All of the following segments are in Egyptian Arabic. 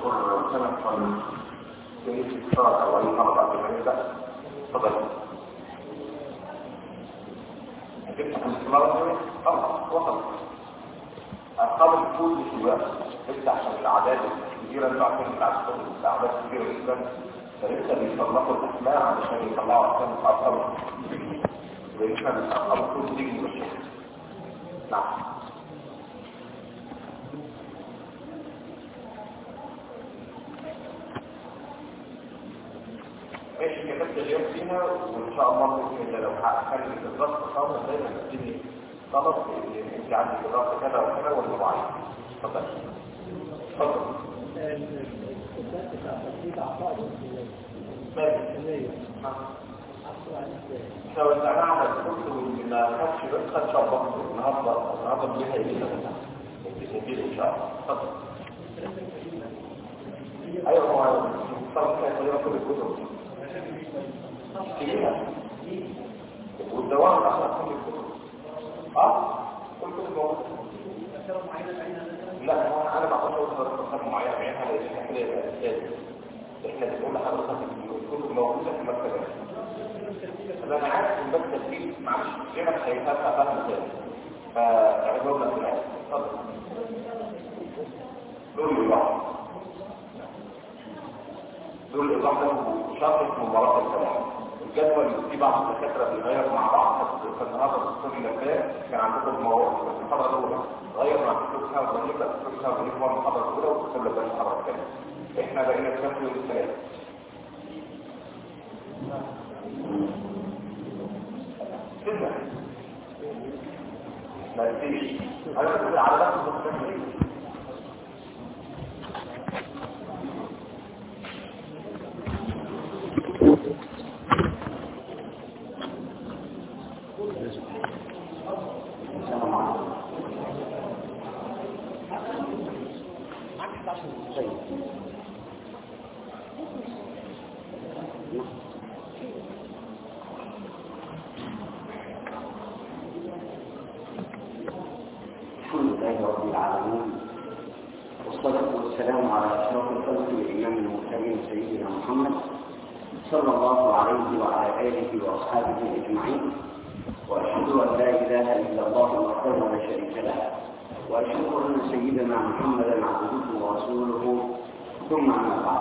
دكتور سنة من في استفسار أو أي مرة في المنزل تفضل جبت الاستمارة خلاص وصل أرقام الفوز في الوقت لسه عشان الأعداد الكبيرة اللي عارفين بتاعت الأعداد كبيرة جدا فلسه بيصنفوا الأسماء علشان يطلعوا أرقام أرقام ويشمل أرقام الفوز دي من الشيخ نعم ماشي كتبت اليوم فينا وان شاء الله باذن الله لو هخلي في الضغط خالص دايما تديني طلب ان انت عندك ضغط كذا وكذا ولا معين اتفضل اتفضل ماشي لو انا على الكتب ما خدش بس خد شهر بقى النهارده النهارده بيها ايه بتسجيل ان شاء الله اتفضل ايوه هو طبعا كان كل الكتب كبيرة والدوام الأخرى كل الكتب اه كل كتب موجودة لا هو انا ما اقدرش اوصل لرقم معين بعينها لان احنا كده يبقى اساسي احنا بنقول لحضرتك الكتب موجوده في المكتبه انا عارف ان المكتب فيه معلش غيرك هيفهم فاهم ازاي فاعرضوا لنا في العالم اتفضل دول الإيضاح دول الإيضاح ده شرط مباراة الكلام الجدول في بعض الدكاتره بيغير مع بعض في النهارده الدكتور النبات كان عندكم مواد في المحاضره الاولى غير مع الدكتور سامي ابراهيم لا الدكتور سامي ابراهيم هو المحاضره الاولى والدكتور النبات المحاضره الثانيه احنا بقينا في نفس يوم الثلاث كده ما فيش انا كنت على نفس المستوى الحمد لله رب العالمين والصلاة والسلام على أشرف الخلق وإمام المرسلين سيدنا محمد صلى الله عليه وعلى آله وأصحابه أجمعين وأشهد أن لا إله إلا الله وحده لا شريك له وأشهد أن سيدنا محمدا عبده ورسوله ثم أما بعد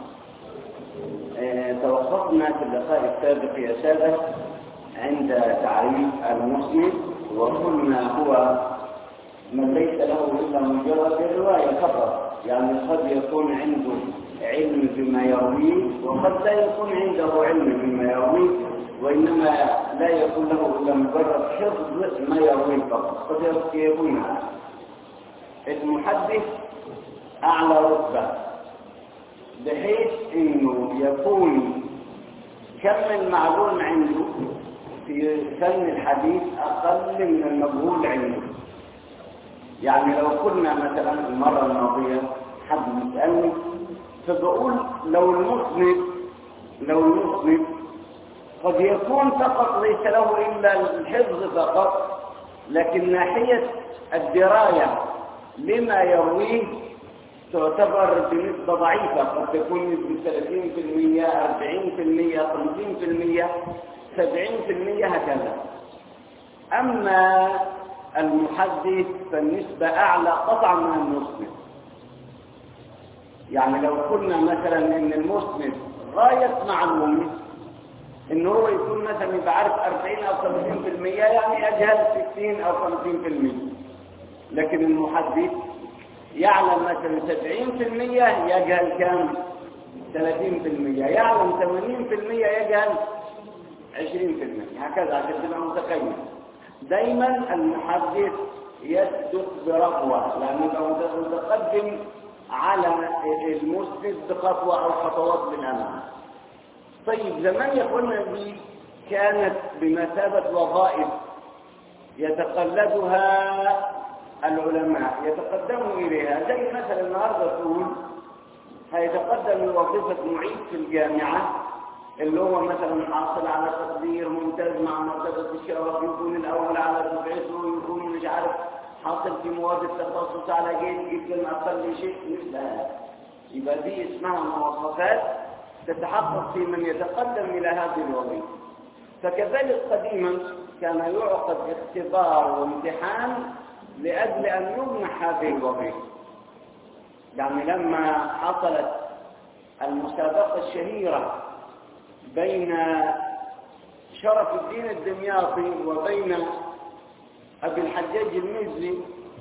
آه، توقفنا في اللقاء السابق يا سادة عند تعريف المسلم وقلنا هو من ليس له إلا مجرد الرواية فقط يعني قد يكون عنده علم بما يرويه وقد لا يكون عنده علم بما يرويه وإنما لا يكون له إلا مجرد حفظ ما يرويه فقط قد يكون هذا المحدث أعلى رتبة بحيث إنه يكون كم المعلوم عنده في فن الحديث أقل من المجهول عنده يعني لو قلنا مثلا المرة الماضية حد يسألني فبقول لو المسند لو المسند قد يكون فقط ليس له إلا الحفظ فقط لكن ناحية الدراية لما يرويه تعتبر بنسبة ضعيفة قد تكون نسبة 30% 40% 50% 70% هكذا أما المحدث فالنسبة أعلى قطعا من المسند يعني لو قلنا مثلا ان المسند غاية معلومه ان هو يكون مثلا يبقى عارف 40 او 50% يعني اجهل 60 او 50% لكن المحدث يعلم مثلا 70% يجهل كام 30% يعلم 80% يجهل 20% هكذا عشان تبقى متقيم دايما المحدث يسبق برغوة لأنه يبقى متقدم على المسند بخطوة أو خطوات بالأمام طيب زمان يقولنا دي كانت بمثابة وظائف يتقلدها العلماء يتقدموا إليها زي مثلا النهارده تقول هيتقدم لوظيفة معيد في الجامعة اللي هو مثلا حاصل على تقدير ممتاز مع مرتبة الشرف يكون الأول على دفعته يكون مش عارف حاصل في مواد التخصص على جيد جدا أقل شيء مثل هذا يبقى دي اسمها مواصفات تتحقق في من يتقدم إلى هذه الوظيفة فكذلك قديما كان يعقد اختبار وامتحان لأجل أن يمنح هذه الوظيفة يعني لما حصلت المسابقة الشهيرة بين شرف الدين الدمياطي وبين أبي الحجاج المزي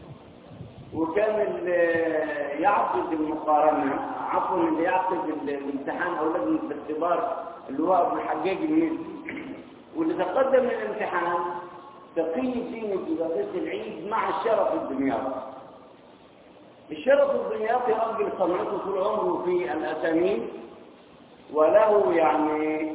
وكان اللي يعقد المقارنة عفوا اللي يعقد الامتحان أو لجنة الاختبار اللي هو أبو الحجاج المزي واللي تقدم للامتحان تقي الدين الدمياطي العيد مع الشرف الدمياطي الشرف الدمياطي راجل صنعته طول عمره في الأسانيد وله يعني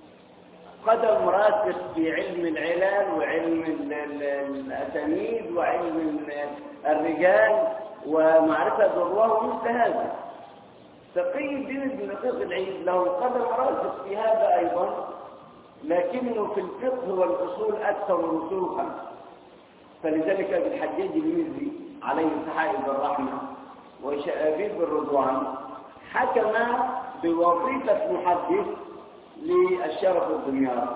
قدم راسخ في علم العلل وعلم الأسانيد وعلم الرجال ومعرفة ذروه مثل هذا تقي الدين بن دقيق العيد له قدم راسخ في هذا أيضا لكنه في الفقه والأصول أكثر رسوخا فلذلك ابن الحجاج المزي عليه سحائب الرحمة وشآبيب الرضوان حكم بوظيفة محدث للشرف الدنيا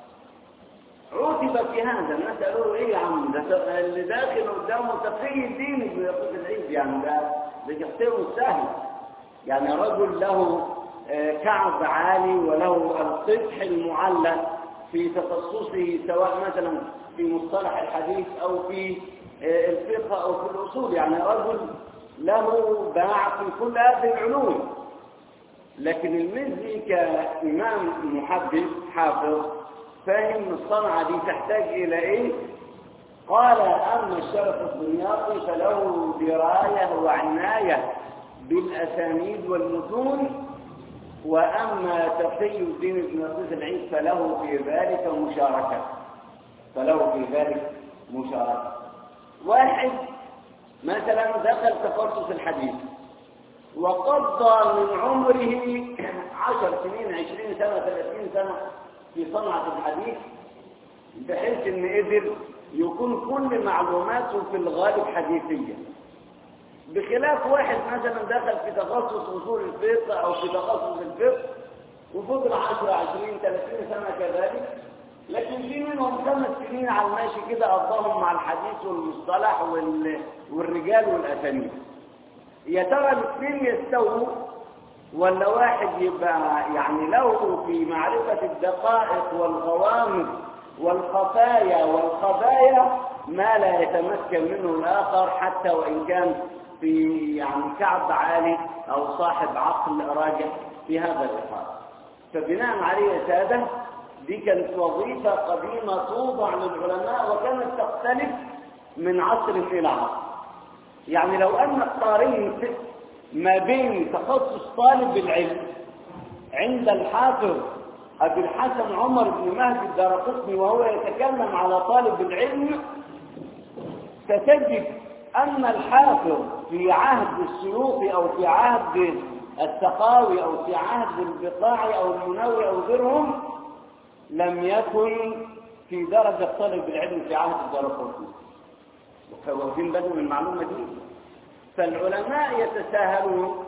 عوتب في هذا الناس قالوا ايه يا عم ده اللي داخل قدامه تقي الدين بيقول العيد يعني ده ده شخصيه سهل يعني رجل له كعب عالي وله القدح المعلق في تخصصه سواء مثلا في مصطلح الحديث او في الفقه او في الاصول يعني رجل له باع في كل هذه العلوم لكن المزي كإمام محدث حافظ فاهم الصنعة دي تحتاج إلى إيه؟ قال أما الشرف الدنياطي فله دراية وعناية بالأسانيد والمتون وأما تقي الدين بن نصيص العيد فله في ذلك مشاركة فله في ذلك مشاركة واحد مثلا دخل تخصص الحديث وقضى من عمره عشر سنين عشرين سنة ثلاثين سنة في صنعة الحديث بحيث ان قدر يكون كل معلوماته في الغالب حديثية بخلاف واحد مثلا دخل في تخصص اصول الفقه او في تخصص الفقه وفضل 10 20 30 سنه كذلك لكن في منهم خمس سنين على الماشي كده قضاهم مع الحديث والمصطلح وال... والرجال والاسانيد يا ترى الاثنين يستووا ولا واحد يبقى يعني له في معرفة الدقائق والغوامض والخفايا والخبايا ما لا يتمكن منه الآخر حتى وإن كان في يعني كعب عالي أو صاحب عقل راجح في هذا الإطار فبناء عليه يا سادة دي كانت وظيفة قديمة توضع للعلماء وكانت تختلف من عصر إلى عصر يعني لو أنك قارنت ما بين تخصص طالب العلم عند الحافظ أبي الحسن عمر بن مهدي الدارقطني وهو يتكلم على طالب العلم ستجد أن الحافظ في عهد السيوطي أو في عهد السقاوي أو في عهد البقاعي أو المنوي أو غيرهم لم يكن في درجة طالب العلم في عهد الدارقطني واخدين بالهم من المعلومة دي فالعلماء يتساهلون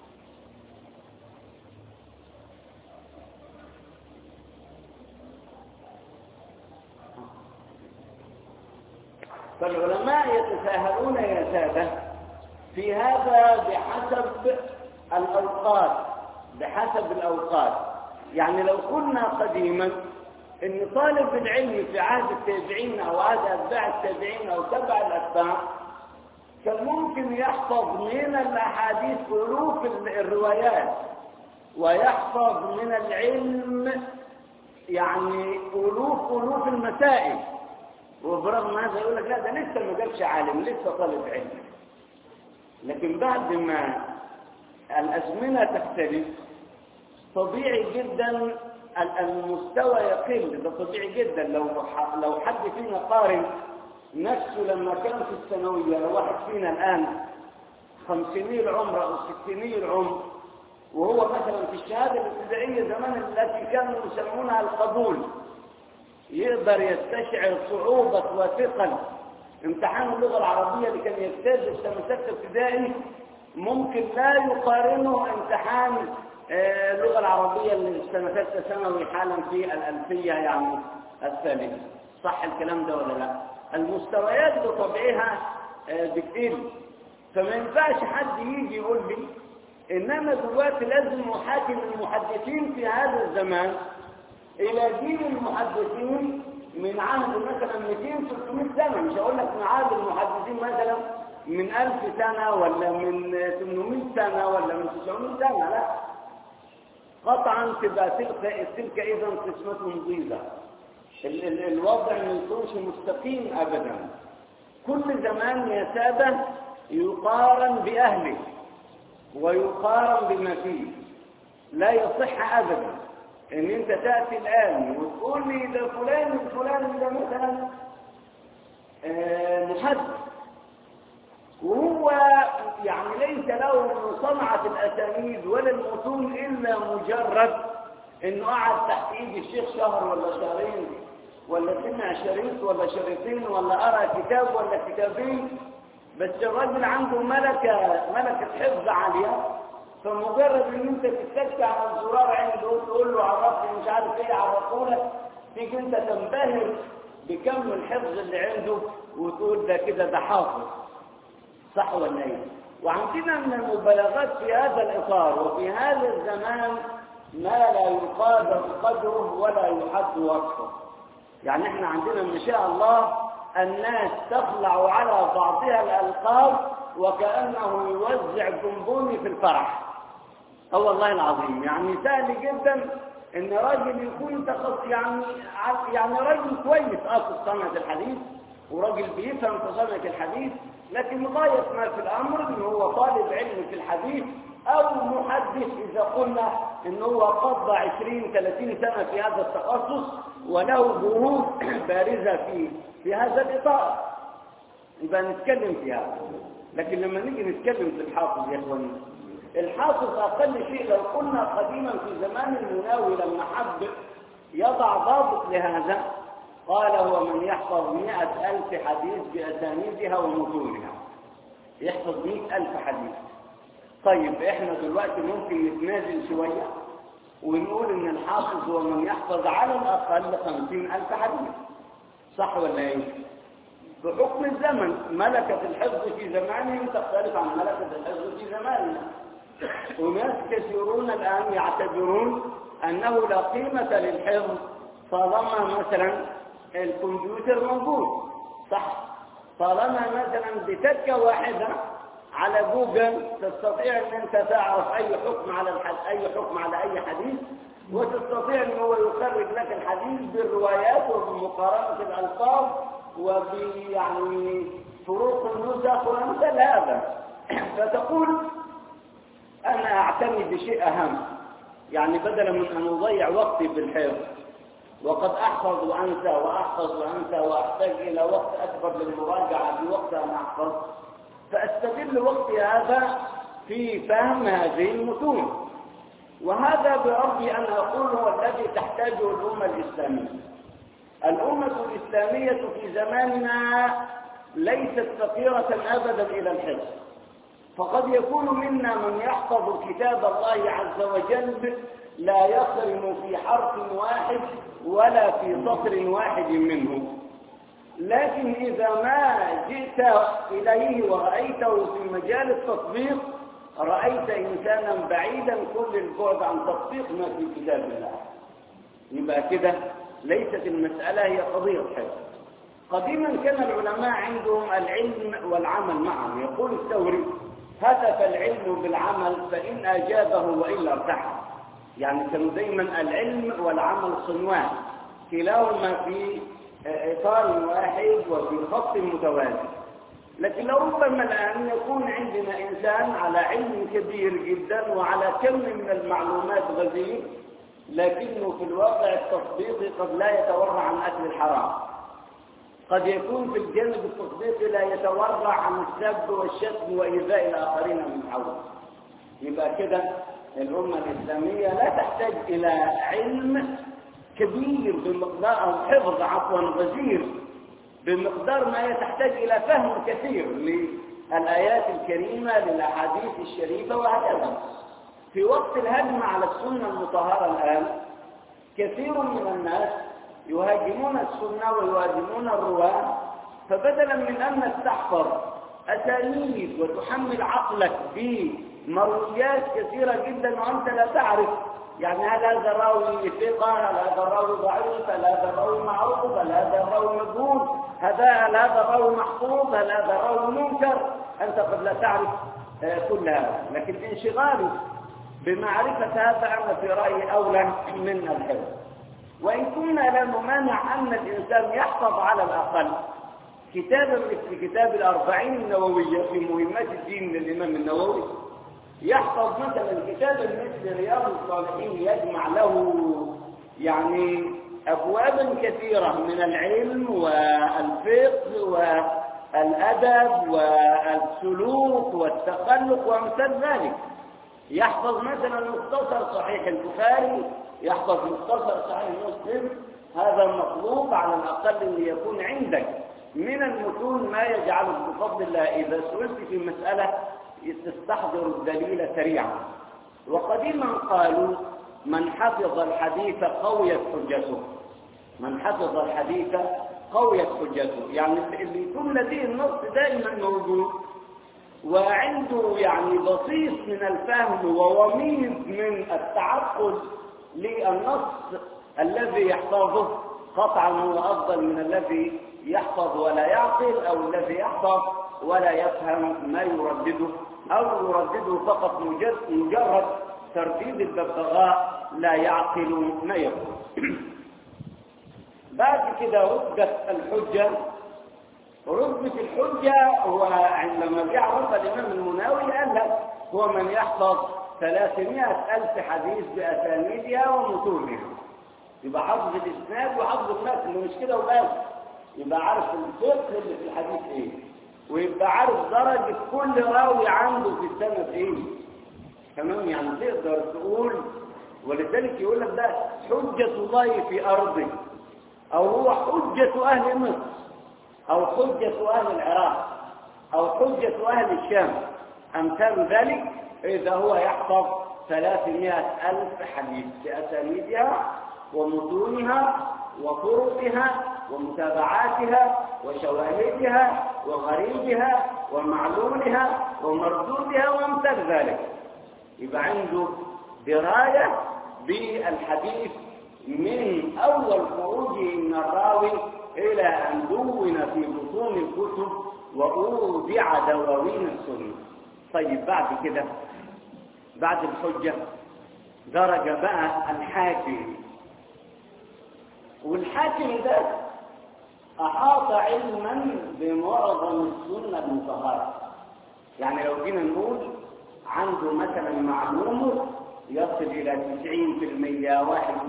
فالعلماء يتساهلون يا سادة في هذا بحسب الأوقات بحسب الأوقات يعني لو قلنا قديما ان طالب العلم في عهد التابعين او عهد اتباع التابعين او تبع الاتباع كان ممكن يحفظ من الاحاديث الوف الروايات ويحفظ من العلم يعني الوف الوف المسائل وبرغم هذا يقول لك لا ده لسه ما جابش عالم لسه طالب علم لكن بعد ما الازمنه تختلف طبيعي جدا المستوى يقل ده طبيعي جدا لو لو حد فينا قارن نفسه لما كان في الثانويه لو واحد فينا الان خمسيني العمر او ستيني العمر وهو مثلا في الشهاده الابتدائيه زمان التي كانوا يسمونها القبول يقدر يستشعر صعوبه وثقل امتحان اللغه العربيه اللي كان يجتاز في سنه سته ابتدائي ممكن لا يقارنه امتحان آه، اللغة العربية اللي في سنة ثالثة ثانوي حالا في الألفية يعني الثالثة صح الكلام ده ولا لا؟ المستويات بطبعها آه، بتقل فما ينفعش حد يجي يقول لي إنما دلوقتي لازم نحاكم المحدثين في هذا الزمان إلى جيل المحدثين من عهد مثلا 200 300 سنة مش هقول لك من عهد المحدثين مثلا من 1000 سنة ولا من 800 سنة ولا من 900 سنة لا قطعا تبقى تلك تلك اذا قسمة ضيزة ال- ال- الوضع ما يكونش مستقيم ابدا كل زمان يا سادة يقارن بأهله ويقارن بما فيه لا يصح ابدا ان انت تأتي الان وتقول لي ده فلان الفلاني ده مثلا آه، محدث وهو يعني ليس له من صنعة الأسانيد ولا المتون إلا مجرد إنه قعد تحت إيد الشيخ شهر ولا شهرين ولا سمع شريط ولا شريطين ولا قرأ كتاب ولا كتابين بس الراجل عنده ملكة ملكة حفظ عالية فمجرد إن أنت تتك على الزرار عنده وتقول له عرفني مش عارف إيه عرفهولك تيجي أنت تنبهر بكم الحفظ اللي عنده وتقول ده كده ده حافظ صح ولا ايه وعندنا من المبالغات في هذا الاطار وفي هذا الزمان ما لا يقادر قدره ولا يحد وصفه يعني احنا عندنا ما شاء الله الناس تخلع على بعضها الالقاب وكانه يوزع بونبوني في الفرح اه والله العظيم يعني سهل جدا ان راجل يكون تخص يعني يعني راجل كويس اه في صنعه الحديث وراجل بيفهم في صنعه الحديث لكن غايه ما في الامر ان هو طالب علم في الحديث او محدث اذا قلنا ان هو قضى 20 30 سنه في هذا التخصص وله جهود بارزه في في هذا الاطار يبقى نتكلم في هذا لكن لما نيجي نتكلم في الحافظ يا اخواني الحافظ أقل شيء لو قلنا قديما في زمان المناوي لما حب يضع ضابط لهذا قال هو من يحفظ مئة ألف حديث بأسانيدها ومتونها يحفظ مئة ألف حديث طيب احنا دلوقتي ممكن نتنازل شوية ونقول ان الحافظ هو من يحفظ على الأقل خمسين ألف حديث صح ولا ايه؟ بحكم الزمن ملكة الحفظ في زمانهم تختلف عن ملكة الحفظ في زماننا وناس كثيرون الآن يعتبرون أنه لا قيمة للحفظ طالما مثلا الكمبيوتر موجود صح طالما مثلا بتكة واحدة على جوجل تستطيع ان انت تعرف اي حكم على الحد... اي حكم على اي حديث وتستطيع ان هو يخرج لك الحديث بالروايات وبمقارنة الالفاظ وبيعني فروق النسخ وامثال هذا فتقول أنا أعتني بشيء أهم يعني بدلا من أن أضيع وقتي في الحفظ وقد أحفظ وأنسى وأحفظ وأنسى وأحتاج إلى وقت أكبر للمراجعة في وقت أن أحفظ فأستغل وقتي هذا في فهم هذه المتون وهذا بربي أن أقول هو الذي تحتاجه الأمة الإسلامية الأمة الإسلامية في زماننا ليست فقيرة أبدا إلى الحفظ فقد يكون منا من يحفظ كتاب الله عز وجل لا يخرم في حرف واحد ولا في سطر واحد منه لكن إذا ما جئت إليه ورأيته في مجال التطبيق رأيت إنسانا بعيدا كل البعد عن تطبيق ما في كتاب الله يبقى كده ليست المسألة هي قضية حفظ قديما كان العلماء عندهم العلم والعمل معا يقول الثوري هتف العلم بالعمل فإن أجابه وإلا ارتحل يعني كانوا دايما العلم والعمل صنوان كلاهما في إطار واحد وفي خط متوازي لكن ربما الآن يكون عندنا إنسان على علم كبير جدا وعلى كم من المعلومات غزير لكنه في الواقع التطبيقي قد لا يتورع عن أكل الحرام قد يكون في الجانب التطبيقي لا يتورع عن السب والشتم وإيذاء الآخرين من حوله يبقى كده الأمة الإسلامية لا تحتاج إلى علم كبير بمقدار أو حفظ عفوا غزير بمقدار ما هي تحتاج إلى فهم كثير الآيات الكريمة للأحاديث الشريفة وهكذا في وقت الهجم على السنة المطهرة الآن كثير من الناس يهاجمون السنة ويهاجمون الرواة فبدلا من أنك تحفظ أسانيد وتحمل عقلك بمرويات كثيرة جدا وأنت لا تعرف يعني هل هذا الراوي ثقة هل هذا الراوي ضعيف هل هذا الراوي معروف هل هذا الراوي مجهول هذا هل هذا الراوي محفوظ هل هذا الراوي منكر أنت قد لا تعرف كل هذا لكن انشغالك بمعرفة هذا أنا في رأيي أولى من الحفظ وإن كنا لا نمانع أن الإنسان يحفظ على الأقل كتابا مثل كتاب الأربعين النووية في مهمات الدين للإمام النووي يحفظ مثلا كتابا مثل رياض الصالحين يجمع له يعني أبوابا كثيرة من العلم والفقه والأدب والسلوك والتخلق وأمثال ذلك يحفظ مثلا مختصر صحيح البخاري يحفظ مختصر صحيح مسلم هذا مطلوب على الأقل أن يكون عندك من المتون ما يجعلك بفضل الله إذا سئلت في مسألة تستحضر الدليل سريعا وقديما قالوا من حفظ الحديث قويت حجته من حفظ الحديث قويت حجته يعني اللي يكون لديه النص دائما موجود وعنده يعني بسيط من الفهم ووميض من التعقل للنص الذي يحفظه قطعا هو أفضل من الذي يحفظ ولا يعقل أو الذي يحفظ ولا يفهم ما يردده أو يردده فقط مجرد ترديد الببغاء لا يعقل ما يقول بعد كده رتبة الحجة رتبة الحجة هو عندما جاء الإمام المناوي قال لك هو من يحفظ 300 ألف حديث بأسانيدها ومتونها يبقى حفظ الإسناد وحفظ المتن مش كده وبس يبقى عارف الفقه اللي في الحديث ايه ويبقى عارف درجة كل راوي عنده في السنة ايه تمام يعني تقدر تقول ولذلك يقول لك ده حجة الله في أرضه أو هو حجة أهل مصر أو حجة أهل العراق أو حجة أهل الشام أمثال ذلك إذا هو يحفظ ثلاثمائة ألف حديث بأسانيدها ومتونها وطرقها ومتابعاتها وشواهدها وغريبها ومعلولها ومردودها وامثال ذلك يبقى عنده دراية بالحديث من أول خروجه من الراوي إلى أن دون في بطون الكتب وأودع دواوين السنة طيب بعد كده بعد الحجة درج بقى الحاكم والحاكم ده أحاط علما بمعظم السنة المطهرة يعني لو جينا نقول عنده مثلا معلومة يصل إلى 90%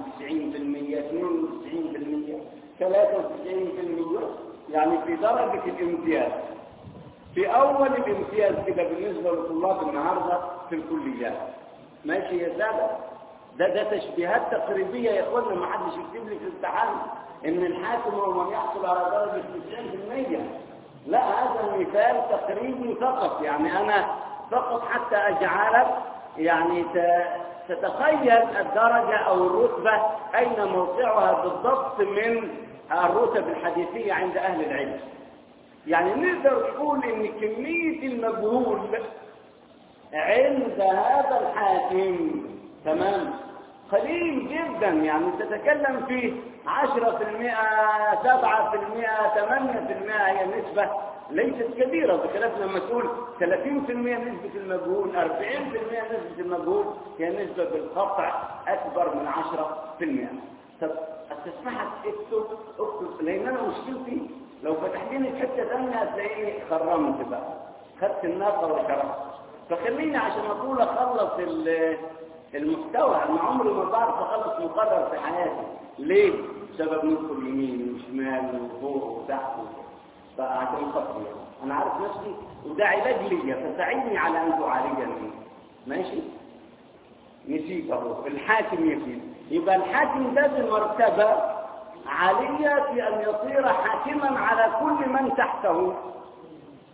91% 92% 93% يعني في درجة الامتياز في أول الامتياز كده بالنسبة لطلاب النهاردة في الكليات ماشي يا سادة ده ده تشبيهات تقريبية يا اخوانا ما حدش يكتب لي في الامتحان ان الحاكم هو من يحصل على درجة 90% لا هذا مثال تقريبي فقط يعني انا فقط حتى اجعلك يعني تتخيل الدرجة او الرتبة اين موقعها بالضبط من الرتب الحديثية عند اهل العلم يعني نقدر نقول ان كمية المجهول عند هذا الحاكم تمام قليل جدا يعني تتكلم في عشرة في المئة سبعة في المئة ثمانية في المئة هي نسبة ليست كبيرة بخلاف لما تقول ثلاثين في المئة نسبة المجهول أربعين في المئة نسبة المجهول هي نسبة بالقطع أكبر من عشرة في المئة طب تسمحك اكتب اكتب لأن أنا مشكلتي لو فتحتني في حتة ثانية هتلاقيني خرمت بقى خدت الناقة وشرحت فخليني عشان أقول أخلص المحتوى انا عمري ما بعرف اخلص مقرر في حياتي ليه بسبب ندخل يمين وشمال وفوق وتحت فعشان خاطري انا عارف نفسي وده علاج ليا فساعدني على ان تعالجني ماشي نسيت اهو الحاكم يفيد يبقى الحاكم ده بمرتبه عاليه في ان يصير حاكما على كل من تحته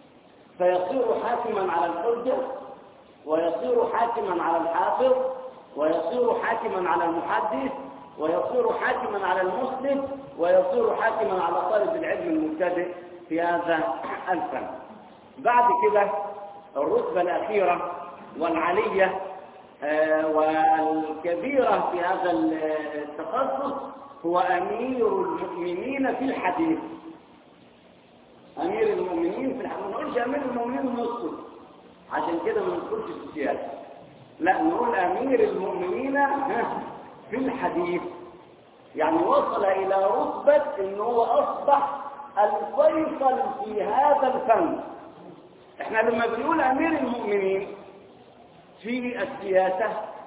فيصير حاكما على الحجة ويصير حاكما على الحافظ ويصير حاكما على المحدث ويصير حاكما على المسلم ويصير حاكما على طالب العلم المبتدئ في هذا الفن بعد كده الرتبة الأخيرة والعلية آه، والكبيرة في هذا التخصص هو أمير المؤمنين في الحديث أمير المؤمنين في الحديث ما نقولش أمير المؤمنين ونسكت عشان كده ما ندخلش في السياسة لا نقول أمير المؤمنين ها، في الحديث يعني وصل إلى رتبة إن هو أصبح الفيصل في هذا الفن احنا لما بنقول أمير المؤمنين في السياسة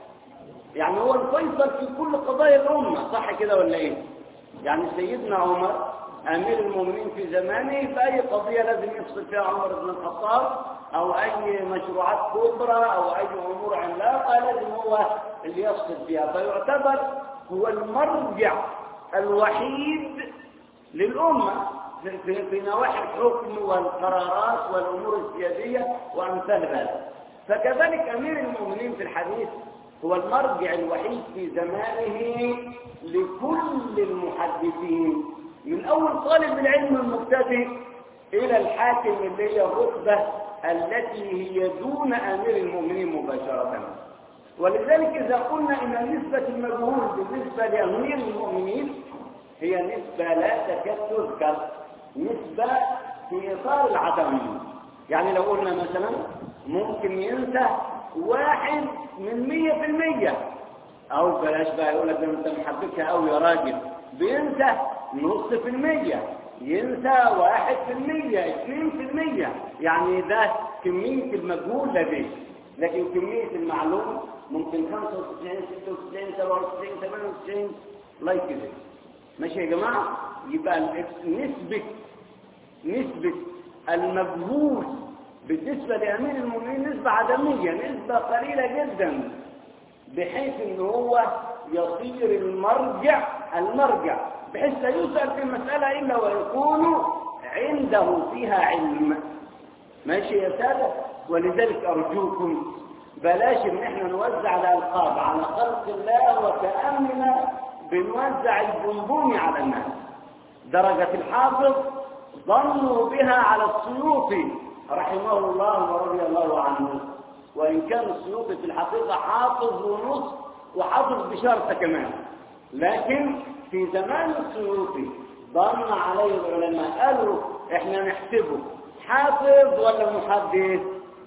يعني هو الفيصل في كل قضايا الأمة صح كده ولا إيه؟ يعني سيدنا عمر أمير المؤمنين في زمانه في أي قضية لازم يفصل فيها عمر بن الخطاب أو أي مشروعات كبرى أو أي أمور عملاقة لازم هو اللي يفصل فيها فيعتبر هو المرجع الوحيد للأمة في- في, في نواحي الحكم والقرارات والأمور السياسية وأمثال هذا فكذلك أمير المؤمنين في الحديث هو المرجع الوحيد في زمانه لكل المحدثين من أول طالب العلم المبتدئ إلى الحاكم اللي هي الرتبة التي هي دون أمير المؤمنين مباشرة ولذلك إذا قلنا إن نسبة المجهول بالنسبة لأمير المؤمنين هي نسبة لا تكاد تذكر نسبة في إطار العدم يعني لو قلنا مثلا ممكن ينسى واحد من مية في المية أو بلاش بقى يقول لك ده أنت محبكها أوي يا راجل بينسى نص في المية ينسى واحد في المية اثنين في المية يعني ده كمية المجهول لديه لكن كمية المعلوم ممكن 95 96 97 98 الله يكذب ماشي يا جماعة يبقى نسبة نسبة المجهول بالنسبة لأمير المؤمنين نسبة عدمية نسبة قليلة جدا بحيث ان هو يصير المرجع المرجع بحيث لا يسأل في المسألة إلا ويكون عنده فيها علم ماشي يا سادة ولذلك أرجوكم بلاش ان احنا نوزع الألقاب على خلق الله وكأننا بنوزع البنبون على الناس درجة الحافظ ظنوا بها على السيوطي رحمه الله ورضي الله عنه وإن كان السيوطي في الحقيقة حافظ ونص وحافظ بشرطة كمان لكن في زمان السيوطي ظن عليه العلماء قالوا احنا نحسبه حافظ ولا محدث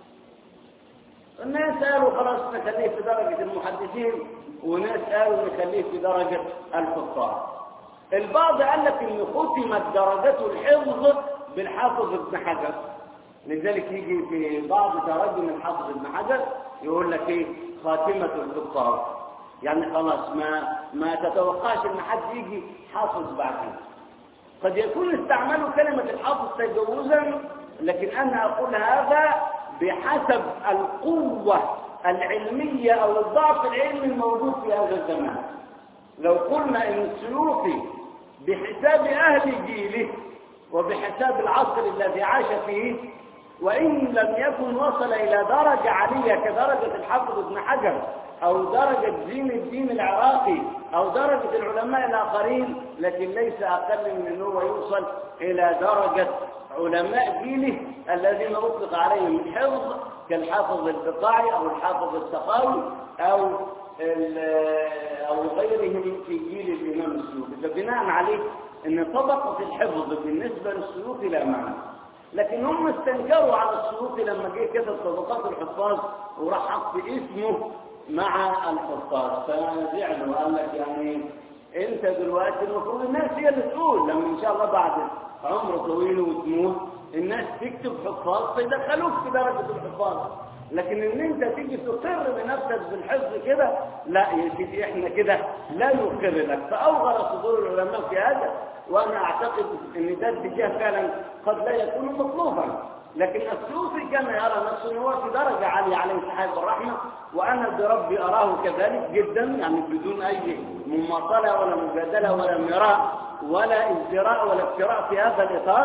الناس قالوا خلاص نخليه في درجة المحدثين وناس قالوا نخليه في درجة الحفاظ البعض قال لك ان ختمت درجته الحفظ بالحافظ ابن حجر لذلك يجي في بعض تراجم الحافظ ابن حجر يقول لك ايه خاتمة الحفاظ يعني خلاص ما ما تتوقعش ان حد يجي حافظ بعدين قد يكون استعملوا كلمة الحافظ تجوزا لكن انا اقول هذا بحسب القوة العلمية او الضعف العلمي الموجود في هذا الزمان لو قلنا ان السلوكي بحساب اهل جيله وبحساب العصر الذي عاش فيه وإن لم يكن وصل إلى درجة عالية كدرجة الحافظ ابن حجر أو درجة زين الدين العراقي أو درجة العلماء الآخرين لكن ليس أقل من أنه يوصل إلى درجة علماء جيله الذين أطلق عليهم الحفظ كالحافظ البقاعي أو الحافظ السخاوي أو أو غيرهم في جيل الإمام السيوطي فبناء عليه أن طبقة الحفظ بالنسبة للسيوطي لا معنى لكن هم استنكروا على السيوطي لما جه كده طبقات الحفاظ وراح حط اسمه مع الحفاظ فزعلوا وقال لك يعني انت دلوقتي المفروض الناس هي اللي تقول لما ان شاء الله بعد عمر طويل وتموت الناس تكتب حفاظ فيدخلوك في درجه الحفاظ لكن ان انت تيجي تقر بنفسك بالحفظ كده لا يا سيدي احنا كده لا نقر لك فاوغر صدور العلماء في هذا وانا اعتقد ان ده اتجاه فعلا قد لا يكون مطلوبا لكن السيوطي كان يرى نفسه ان هو في درجه عاليه عليه صحيح الرحمه وانا بربي اراه كذلك جدا يعني بدون اي مماطله ولا مجادله ولا مراء ولا ازدراء ولا افتراء في هذا الاطار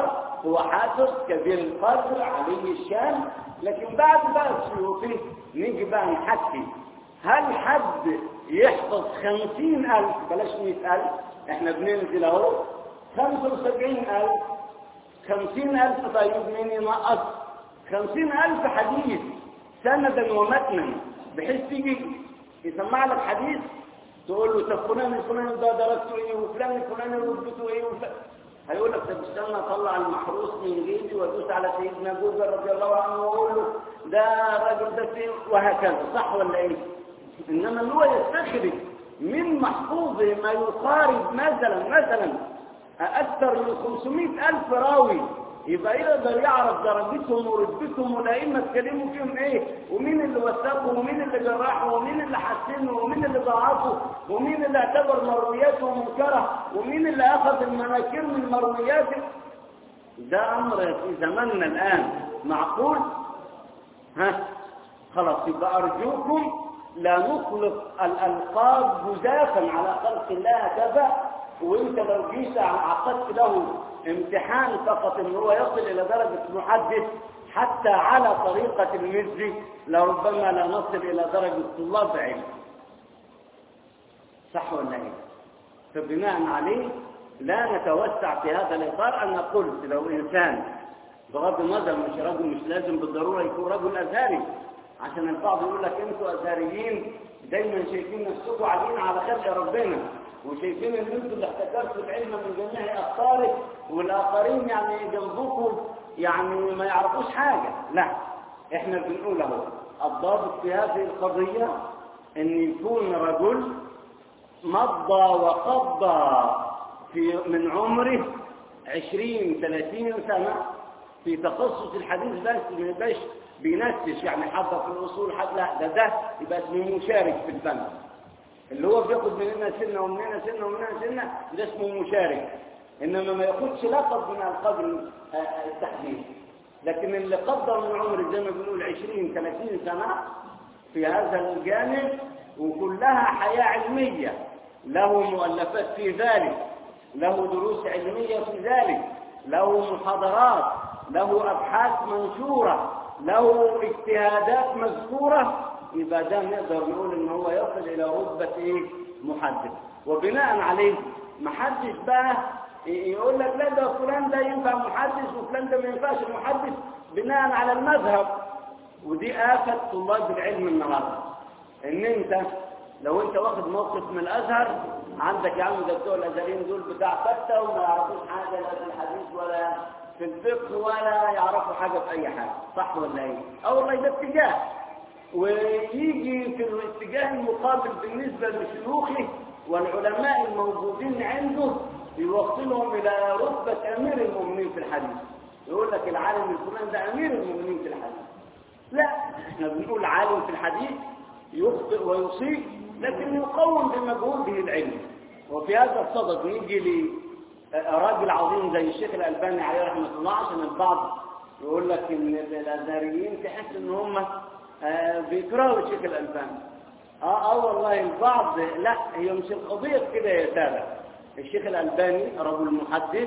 هو حافظ كبير القدر علي الشان لكن بعد بقى السيوطي نيجي بقى نحكي هل حد يحفظ خمسين ألف بلاش مئة ألف احنا بننزل اهو خمسة وسبعين ألف خمسين ألف طيب مين ينقص خمسين ألف حديث سندا ومتنا بحيث تيجي يسمع لك حديث تقول له طب فلان الفلاني ده درجته ايه وفلان الفلاني رتبته ايه وفلان هيقول لك طب استنى اطلع المحروس من جيبي وادوس على سيدنا جوزر رضي الله عنه واقول له ده الراجل ده فين وهكذا صح ولا ايه؟ انما اللي هو يستخرج من محفوظه ما يقارب مثلا مثلا اكثر من 500 الف راوي يبقى يقدر يعرف درجتهم ورتبتهم والائمه اتكلموا فيهم ايه ومين اللي وثقوا ومين اللي جرحوا ومين اللي حسنوا ومين اللي ضعفوا ومين اللي اعتبر مروياته منكره ومين اللي اخذ المناكير من مروياته ده امر في زماننا الان معقول ها خلاص يبقى ارجوكم لا نطلق الالقاب جزافا على خلق الله كذا وانت لو جيت عقدت له امتحان فقط ان هو يصل الى درجة محدث حتى على طريقة المزي لربما لا نصل الى درجة طلاب علم صح ولا ايه فبناء عليه لا نتوسع في هذا الاطار انا قلت لو انسان بغض النظر مش رجل مش لازم بالضرورة يكون رجل ازهري عشان البعض يقول لك انتوا ازهريين دايما شايفين نفسكم عاليين على خلق ربنا وشايفين ان انتوا اللي احتكرتوا العلم من جميع اقطاره والاخرين يعني جنبكم يعني ما يعرفوش حاجه لا احنا بنقول اهو الضابط في هذه القضيه ان يكون رجل مضى وقضى في من عمره عشرين ثلاثين سنة في تخصص الحديث بس ما يبقاش بينسش يعني حتى في الأصول حتى لا ده ده يبقى اسمه مشارك في الفن اللي هو بياخد من هنا سنة ومن هنا سنة ومن هنا سنة ده اسمه مشارك إنما ما ياخدش لقب من القدر التحديث لكن اللي قدر من عمر زي ما بنقول 20 30 سنة في هذا الجانب وكلها حياة علمية له مؤلفات في ذلك له دروس علمية في ذلك له محاضرات له أبحاث منشورة له اجتهادات مذكورة يبقى ده نقدر نقول ان هو يصل الى رتبة ايه محدث وبناء عليه محدش بقى يقول لك لا ده فلان ده ينفع محدث وفلان ده ما ينفعش محدث بناء على المذهب ودي آفة طلاب العلم النهارده ان انت لو انت واخد موقف من الازهر عندك يا عم ده بتوع الازهريين دول بتاع فتة وما يعرفوش حاجه لا في الحديث ولا في الفقه ولا يعرفوا حاجه في اي حاجه صح ولا ايه؟ اه والله ده اتجاه ويجي في الاتجاه المقابل بالنسبه لشيوخه والعلماء الموجودين عنده يوصلهم الى رتبه امير المؤمنين في الحديث يقول لك العالم الفلاني ده امير المؤمنين في الحديث لا احنا بنقول عالم في الحديث يخطئ ويصيب لكن يقوم بمجهوده العلمي وفي هذا الصدد نيجي لراجل عظيم زي الشيخ الألباني عليه رحمة الله عشان البعض يقول لك ان الازهريين تحس ان هم آه بيكرهوا الشيخ الألباني اه اه والله البعض لا هي مش القضية في كده يا سادة الشيخ الألباني رجل محدث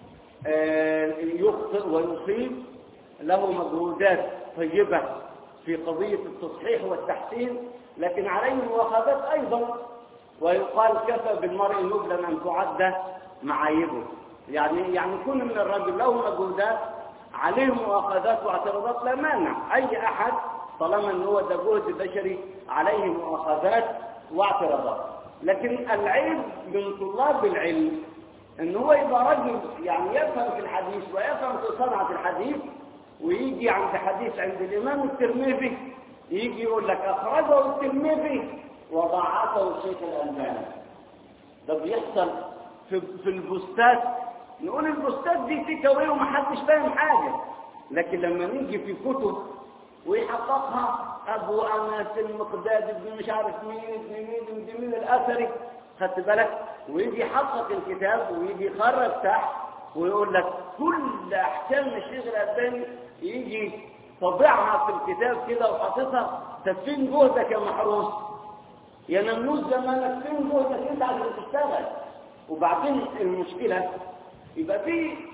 آه يخطئ ويصيب له مجهودات طيبة في قضية التصحيح والتحسين لكن عليه مواخذات أيضا ويقال كفى بالمرء نبلا أن تعد معايبه يعني يعني كل من الرجل له مجهودات عليه مؤاخذات واعتراضات لا مانع أي أحد طالما أن هو ده جهد بشري عليه مؤاخذات واعتراضات لكن العيب من طلاب العلم ان هو يبقى رجل يعني يفهم في الحديث ويفهم في صنعة الحديث ويجي عند حديث عند الإمام الترمذي يجي يقول لك أخرجه الترمذي وضعفه الشيخ الألباني ده بيحصل في, في البوستات نقول البوستات دي تيك اواي ومحدش فاهم حاجة لكن لما نيجي في كتب ويحققها أبو أنس المقداد ابن مش عارف مين ابن مين ابن مين الأثري خدت بالك ويجي يحقق الكتاب ويجي يخرج تحت ويقول لك كل احكام الشيخ الالباني يجي طبعها في الكتاب كده وحاططها طب فين جهدك يا محروس يا نملوس زمانك فين جهدك انت عشان تشتغل وبعدين المشكله يبقى في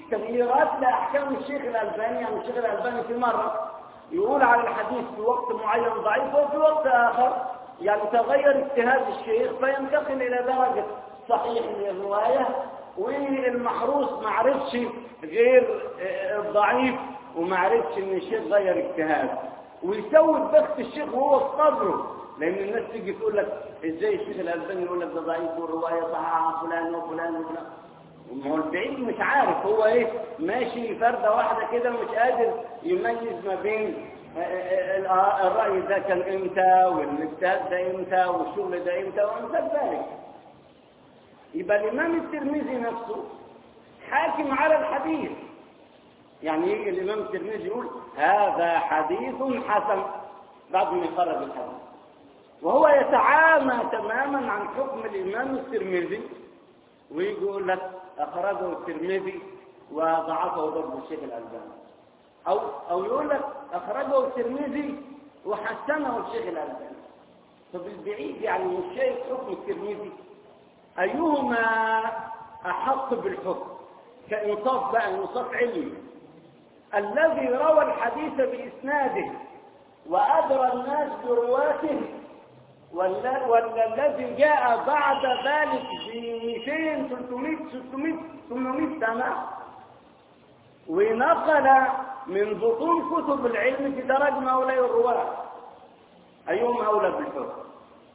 تغييرات لاحكام الشيخ الالباني يعني الشيخ الالباني في مره يقول على الحديث في وقت معين ضعيف وفي وقت اخر يعني تغير اجتهاد الشيخ فينتقل الى درجه صحيح للروايه والمحروس ما عرفش غير الضعيف وما عرفش ان الشيخ غير اجتهاد ويسوي بخت الشيخ وهو في صدره لان الناس تيجي تقول لك ازاي الشيخ الالباني يقول لك ده ضعيف والروايه صحيحه فلان وفلان وفلان ما هو البعيد مش عارف هو ايه ماشي فرده واحده كده مش قادر يميز ما بين الراي ده كان امتى والاجتهاد ده امتى والشغل ده امتى وامثال ذلك يبقى الامام الترمذي نفسه حاكم على الحديث يعني يجي الامام الترمذي يقول هذا حديث حسن بعد ما يخرج الحديث وهو يتعامى تماما عن حكم الامام الترمذي ويجي يقول لك اخرجه الترمذي وضعفه برضه الشيخ الالباني او او يقول لك اخرجه الترمذي وحسنه الشيخ الالباني طب البعيد يعني مش شايف حكم الترمذي ايهما احق بالحكم كانصاف بقى انصاف علمي الذي روى الحديث باسناده وادرى الناس برواته ولا, ولا الذي جاء بعد ذلك ب 200 300 600 800 سنه ونقل من بطون كتب العلم في درج هؤلاء الرواه ايهم اولى بالحكم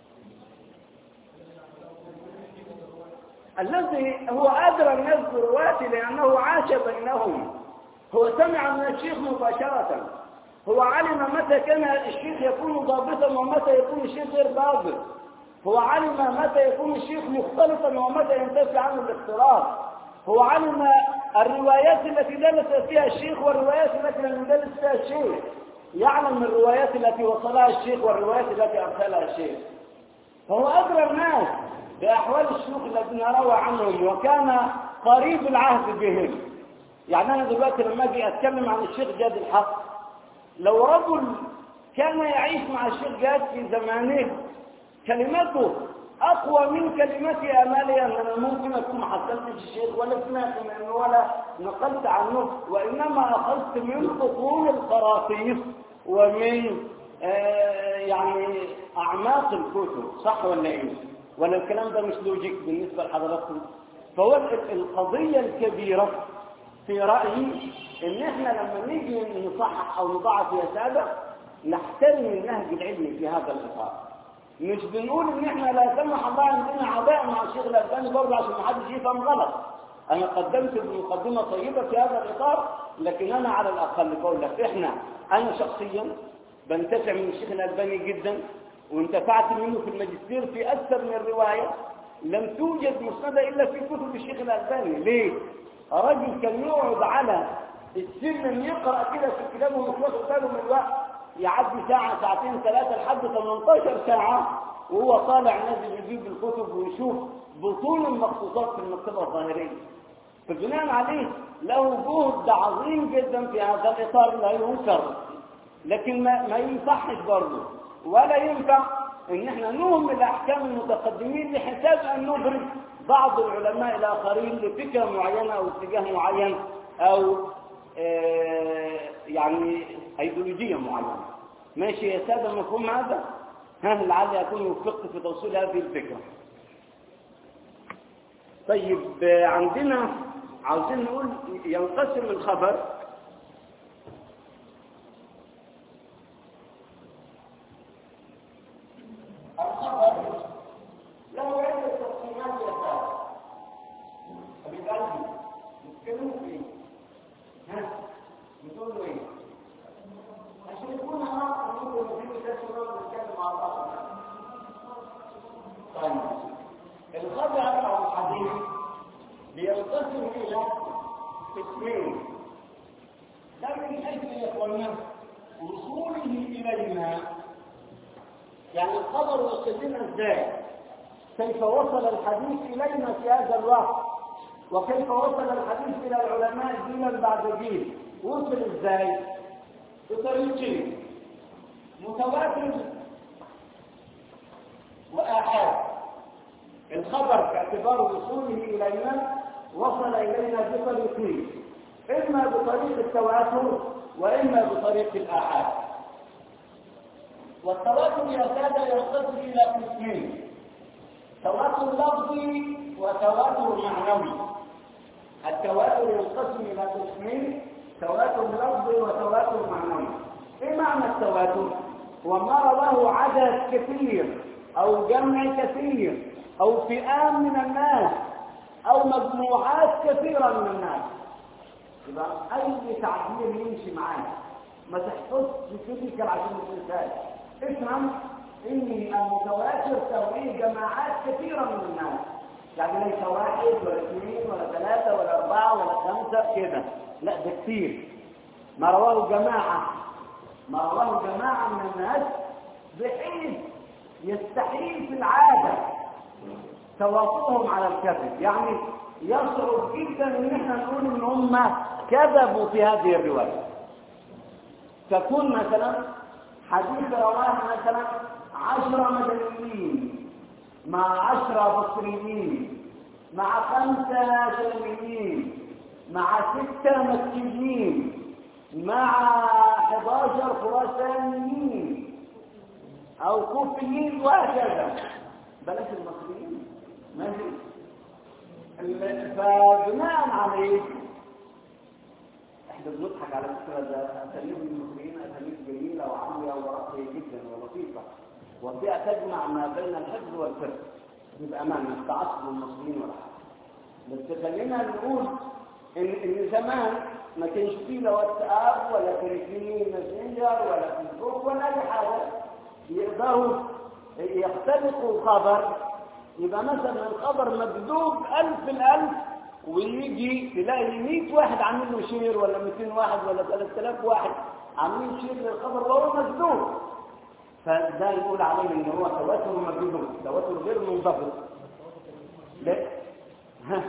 الذي هو ادرى الناس برواته لانه عاش بينهم هو سمع من الشيخ مباشره هو علم متى كان الشيخ يكون ضابطا ومتى يكون الشيخ غير ضابط هو علم متى يكون الشيخ مختلطا ومتى ينتفي عنه الاختلاط هو علم الروايات التي دلس فيها الشيخ والروايات التي لم يدلس فيها الشيخ يعلم الروايات التي وصلها الشيخ والروايات التي ارسلها الشيخ فهو ادرى الناس باحوال الشيوخ الذين روى عنهم وكان قريب العهد بهم يعني انا دلوقتي لما اجي اتكلم عن الشيخ جاد الحق لو رجل كان يعيش مع الشيخ جاد في زمانه كلمته اقوى من كلمتي امالي ان انا ممكن اكون حصلت الشيخ ولا سمعت منه ولا نقلت عنه وانما اخذت من بطون القراطيس ومن آه يعني اعماق الكتب صح ولا ايه؟ ولا الكلام ده مش لوجيك بالنسبه لحضراتكم؟ فهو القضيه الكبيره في رايي ان احنا لما نيجي نصحح او نضعف يا ساده نحترم النهج العلمي في هذا الاطار مش بنقول ان احنا لا سمح الله عندنا عداء مع الشيخ الالباني برضه عشان ما حدش يفهم غلط انا قدمت مقدمه طيبه في هذا الاطار لكن انا على الاقل بقول لك احنا انا شخصيا بنتفع من الشيخ الالباني جدا وانتفعت منه في الماجستير في اكثر من روايه لم توجد مسنده الا في كتب الشيخ الالباني ليه؟ رجل كان يقعد على السلم يقرا كده في الكتاب ومش واخد باله من الوقت يعدي ساعة ساعتين ثلاثة لحد 18 ساعة وهو طالع نازل يجيب الكتب ويشوف بطون المخطوطات في المكتبة الظاهرية فبناء عليه له جهد عظيم جدا في هذا الإطار لا ينكر لكن ما, ما ينصحش برضه ولا ينفع ان احنا نهمل احكام المتقدمين لحساب ان نبرز بعض العلماء الاخرين لفكره معينه او اتجاه معين او آه يعني ايديولوجيه معينه ماشي يا ساده مفهوم هذا ها لعلي اكون وفقت في توصيل هذه الفكره طيب عندنا عاوزين نقول ينقسم الخبر الخبر له عدة تقسيمات يا سادة حبيب قلبي نتكلم في ايه؟ ها بتقول له ايه؟ عشان يكون عارف ممكن نجيب ده شباب نتكلم مع بعض طيب الخبر او الحديث بينقسم الى قسمين ده من حيث يا اخوانا وصوله الينا يعني الخبر وصل لنا ازاي كيف وصل الحديث الينا في هذا الوقت وكيف وصل الحديث الى العلماء جيلا بعد جيل وصل ازاي بطريقين متواتر واحاد الخبر باعتبار وصوله الينا وصل الينا بطريقين إما بطريق التواتر وإما بطريق الآحاد والتواتر يا سادة ينقسم إلى قسمين تواتر لفظي وتواتر معنوي التواتر ينقسم إلى قسمين تواتر لفظي وتواتر معنوي ايه معنى التواتر وما رواه عدد كثير او جمع كثير او فئام من الناس او مجموعات كثيرة من الناس يبقى اي تعبير يمشي معاك ما تحفظش كده عشان ما تنساش افهم ان المتواتر ترويه جماعات كثيرة من الناس يعني ليس واحد ولا اثنين ولا ثلاثة ولا أربعة ولا خمسة كده لا ده كثير ما رواه جماعة ما رواه جماعة من الناس بحيث يستحيل في العادة تواطؤهم على الكذب يعني يصعب جدا ان احنا نقول ان هم كذبوا في هذه الرواية تكون مثلا حديث رواه مثلا عشرة مدنيين مع عشرة بصريين مع خمسة شاميين مع ستة مكيين مع 11 خراسانيين او كوفيين وهكذا بلاش المصريين ماشي فبناء عليه احنا بنضحك على فكره ده اساليب المصريين اساليب جميله وعاليه وراقيه جدا ولطيفه وفيها تجمع ما بين الحفظ والفقه يبقى ما نستعصب المصريين ولا حاجه بس خلينا نقول ان ان زمان ما كانش فيه لا واتساب ولا كان فيه ماسنجر ولا فيسبوك ولا اي حاجه يقدروا يختلقوا خبر يبقى مثلا الخبر مكذوب ألف الألف ويجي تلاقي 100 واحد عامل له شير ولا 200 واحد ولا 3000 واحد عاملين شير للخبر وهو مكذوب فده يقول عليه ان هو تواتر مكذوب تواتر غير منضبط لا ها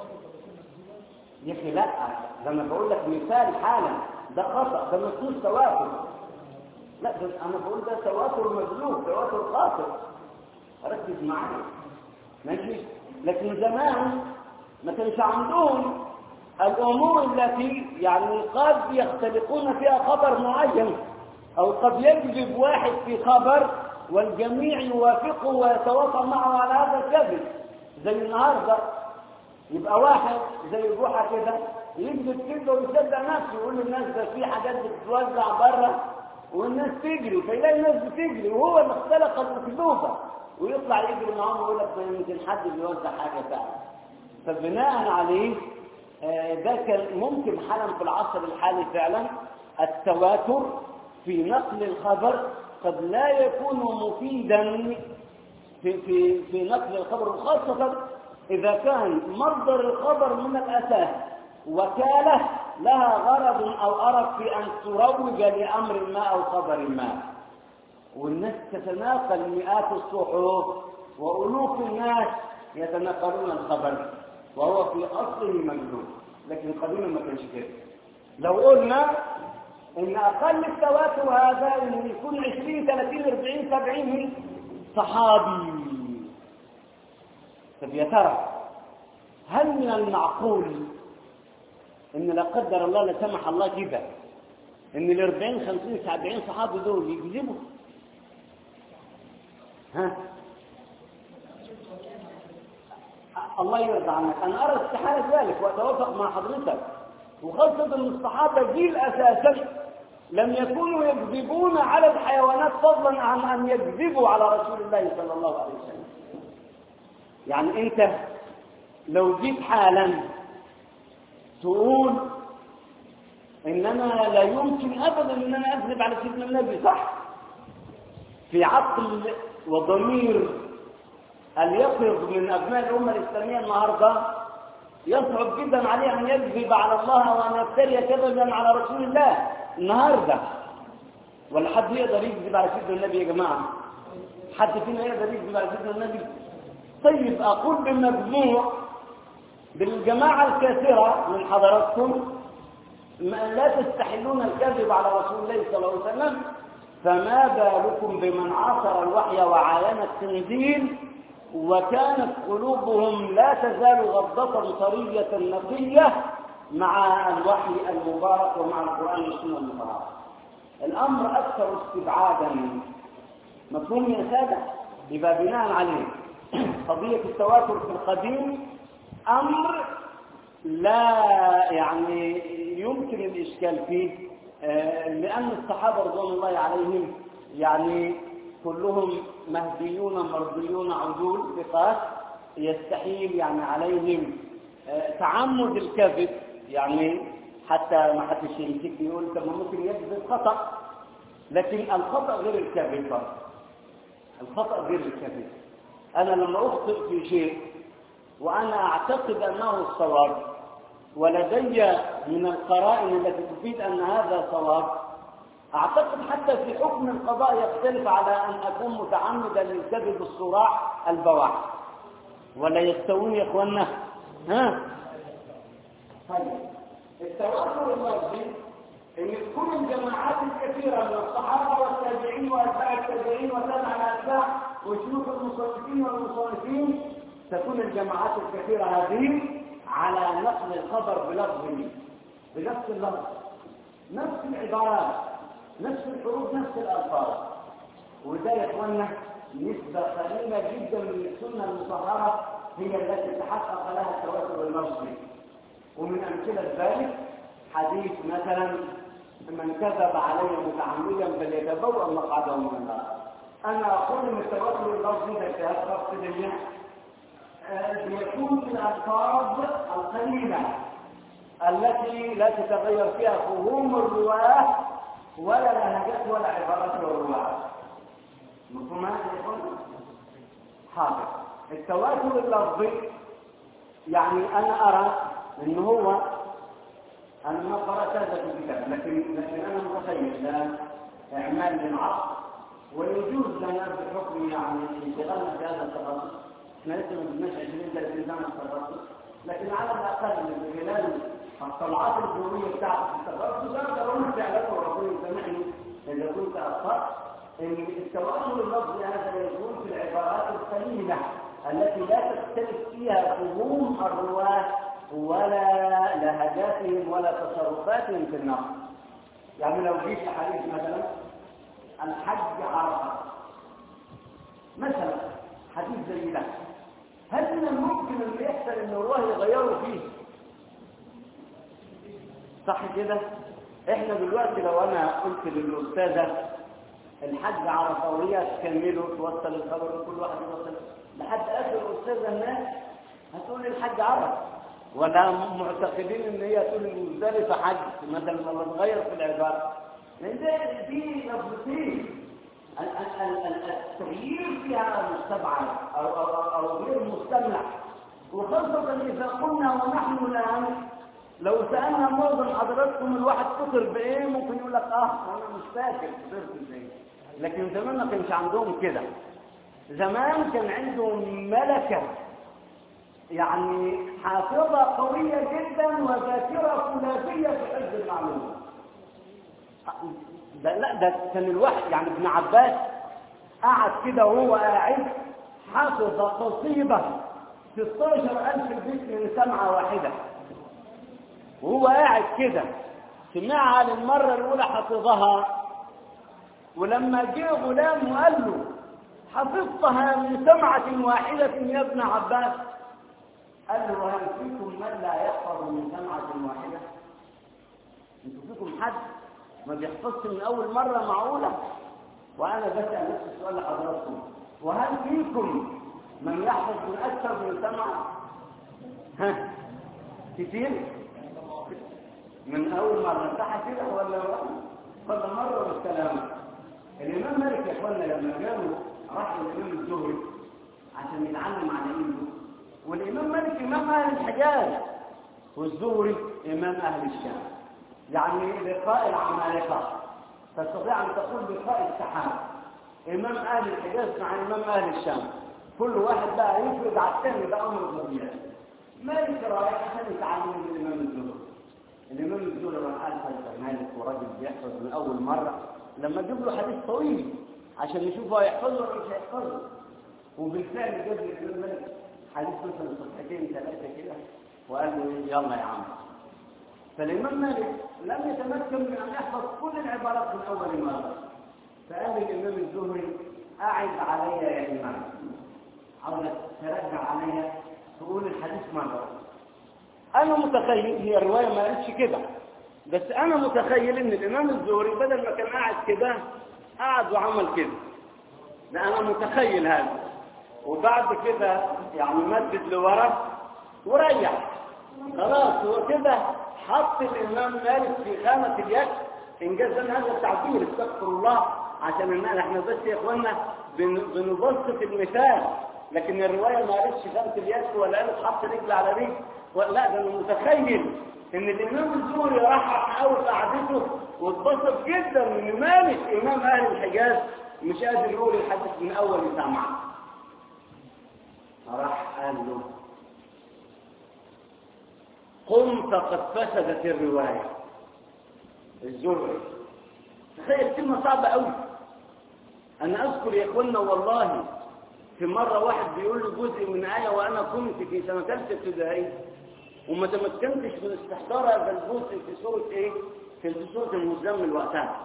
يا اخي لا لما بقول لك مثال حالا ده خطا ده مش تواتر لا ده انا بقول ده تواتر مجلوب تواتر خاطئ ركز معايا ماشي لكن زمان ما كانش عندهم الامور التي يعني قد يختلقون فيها خبر معين او قد يكذب واحد في خبر والجميع يوافقه ويتواصل معه على هذا الكذب زي النهارده يبقى واحد زي الروحه كده يكذب كده ويصدق نفسه يقول للناس ده في حاجات بتتوزع بره والناس تجري فيلاقي الناس بتجري وهو اللي اختلق المكذوبه ويطلع يجري معاهم ويقول لك يمكن حد بيوزع حاجه فعلا فبناء عليه ده كان ممكن حالا في العصر الحالي فعلا التواتر في نقل الخبر قد لا يكون مفيدا في في في نقل الخبر وخاصه اذا كان مصدر الخبر من الاساس وكاله لها غرض او ارد في ان تروج لامر ما او خبر ما والناس تتناقل مئات الصحف والوف الناس يتناقلون الخبر وهو في اصله مكذوب لكن قديما ما كانش كده لو قلنا ان اقل التواتر هذا ان يكون 20 30 40 70 صحابي طب يا ترى هل من المعقول ان لا قدر الله لا سمح الله كده ان ال 40 50 70 صحابي دول يكذبوا ها الله يرضى عنك انا ارى استحاله ذلك واتوافق مع حضرتك وخاصه ان الصحابه جيل اساسا لم يكونوا يكذبون على الحيوانات فضلا عن ان يكذبوا على رسول الله صلى الله عليه وسلم يعني انت لو جيت حالا تقول انما لا يمكن ابدا ان انا اكذب على سيدنا النبي صح في عقل وضمير اليقظ من ابناء الامه الاسلاميه النهارده يصعب جدا عليه ان يكذب على الله وان يفتري كذبا على رسول الله النهارده ولا حد يقدر يكذب على سيدنا النبي يا جماعه حد فينا يقدر يكذب على سيدنا النبي طيب اقول بالمجموع بالجماعه الكثيره من حضراتكم لا تستحلون الكذب على رسول الله صلى الله عليه وسلم فما بالكم بمن عاصر الوحي وعاين التنزيل وكانت قلوبهم لا تزال غضة طرية نقية مع الوحي المبارك ومع القرآن والسنة المباركة الأمر أكثر استبعادا مفهوم يا سادة يبقى بناء عليه قضية التواتر في القديم أمر لا يعني يمكن الإشكال فيه لأن الصحابة رضوان الله عليهم يعني كلهم مهديون مرضيون عدول ثقات يستحيل يعني عليهم تعمد الكذب يعني حتى ما حدش يمسك يقول طب ممكن يكذب خطأ لكن الخطأ غير الكذب برضه الخطأ غير الكذب أنا لما أخطئ في شيء وأنا أعتقد أنه الصواب ولدي من القرائن التي تفيد أن هذا صواب أعتقد حتى في حكم القضاء يختلف على أن أكون متعمدا للكذب الصراع البواح ولا يستوون يا إخوانا ها طيب التواتر اللفظي ان تكون الجماعات الكثيره من الصحابه والتابعين واتباع التابعين وتبع الاتباع وشيوخ المصنفين والمصنفين تكون الجماعات الكثيره هذه على نقل الخبر بلفظه بنفس اللفظ نفس العبارات نفس الحروف نفس الالفاظ وده يا اخوانا نسبه قليله جدا من السنه المطهره هي التي تحقق لها التواتر اللفظي ومن أمثلة ذلك حديث مثلا من كذب علي متعمدا فليتبوأ مقعده من النار أنا أقول من التواتر اللفظي ده اجتهاد خاص بيا بيكون في الألفاظ القليلة التي لا تتغير فيها فهوم الرواة ولا لهجات ولا عبارات الرواة مفهوم هذا يا اخوانا؟ حاضر التواتر اللفظي يعني أنا أرى ان هو انا ما قرات هذا في الكتاب لكن لكن انا متخيل لا اعمال للعصر ويجوز لنا بحكم يعني انشغالنا في هذا التخصص احنا لسه ما بدناش 20 30 سنه التخصص لكن على الاقل من خلال الطلعات الجويه بتاعت التخصص اقدر اقول فعلا وربنا يسامحني اذا كنت اخطات ان التواصل اللفظي هذا يكون في العبارات القليله التي لا تختلف فيها فهوم الرواه ولا لهجاتهم ولا تصرفاتهم في النقل يعني لو جيت حديث مثلا الحج عرفه مثلا حديث زي ده هل من الممكن ان يحصل ان الله يغيروا فيه صح كده احنا دلوقتي لو انا قلت للاستاذه الحج عرفه وهي تكمله توصل الخبر وكل واحد يوصل لحد اخر استاذه الناس هتقول لي الحج عرفه ولا معتقدين ان هي تقول المزدلفه حج مثلا لما تغير في العباره لان ده دي لفظتين التغيير فيها مستبعد او او او غير مستمع وخاصه اذا قلنا ونحن الان لو سالنا معظم حضراتكم الواحد فطر بايه ممكن يقول لك اه انا مش فاكر فطرت ازاي لكن زمان ما كانش عندهم كده زمان كان عندهم ملكه يعني حافظة قوية جدا وذاكرة ثلاثية في حفظ المعلومات ده لا ده كان الوحي يعني ابن عباس قعد كده وهو قاعد حافظ قصيدة 16000 بيت من سمعة واحدة وهو قاعد كده سمعها للمرة الأولى حفظها ولما جه غلام وقال له حفظتها من سمعة واحدة يا ابن عباس قال له هل فيكم من لا يحفظ من سمعة واحدة انتوا فيكم حد ما بيحفظش من اول مرة معقولة وانا بسأل نفس السؤال لحضراتكم وهل فيكم من يحفظ من اكثر من سمعة ها كتير من اول مرة صح كده ولا ولا مرة والسلامة الامام مالك يا اخوانا لما جابوا راح للامام الزهري عشان يتعلم على ايده والإمام مالك إمام أهل الحجاز والزهري إمام أهل الشام يعني لقاء العمالقة تستطيع أن تقول لقاء السحاب إمام أهل الحجاز مع إمام أهل الشام كل واحد بقى يفرض على الثاني ده أمر طبيعي مالك رايح عشان يتعلم من الإمام الزهري الإمام الزهري راح قال فلسفة مالك وراجل بيحفظ من أول مرة لما جاب له حديث طويل عشان يشوفه هيحفظه ولا مش هيحفظه وبالفعل جاب الإمام مالك حديث مثلا صفحتين ثلاثة كده وقال له يلا يا عم فالإمام مالك لم يتمكن من أن يحفظ كل العبارات من أول مرة فقال لي الإمام الزهري أعد علي يا إمام عاوزك ترجع علي تقول الحديث مرة أنا متخيل هي الرواية ما قالتش كده بس أنا متخيل إن الإمام الزهري بدل ما كان قاعد كده قعد وعمل كده ده أنا متخيل هذا وبعد كده يعني مدد لورا وريح خلاص هو كده حط الإمام مالك في خانة اليد إنجاز هذا التعبير استغفر الله عشان إن احنا بس يا إخوانا بن- بنبسط المثال لكن الرواية ما قالتش خانة اليد ولا قالت حط رجل على رجل ولا- لا ده أنا متخيل إن الإمام الزهري راح أول قعدته واتبسط جدا إن مالك إمام أهل الحجاز مش قادر يقول الحديث من أول سمع راح قال له قم فقد فسدت الرواية الزهري تخيل كلمة صعبة قوي أنا أذكر يا إخوانا والله في مرة واحد بيقول لي جزء من آية وأنا كنت في سنة ثالثة ابتدائي وما تمكنتش من استحضار هذا الجزء في سورة إيه؟ في سورة المزمل وقتها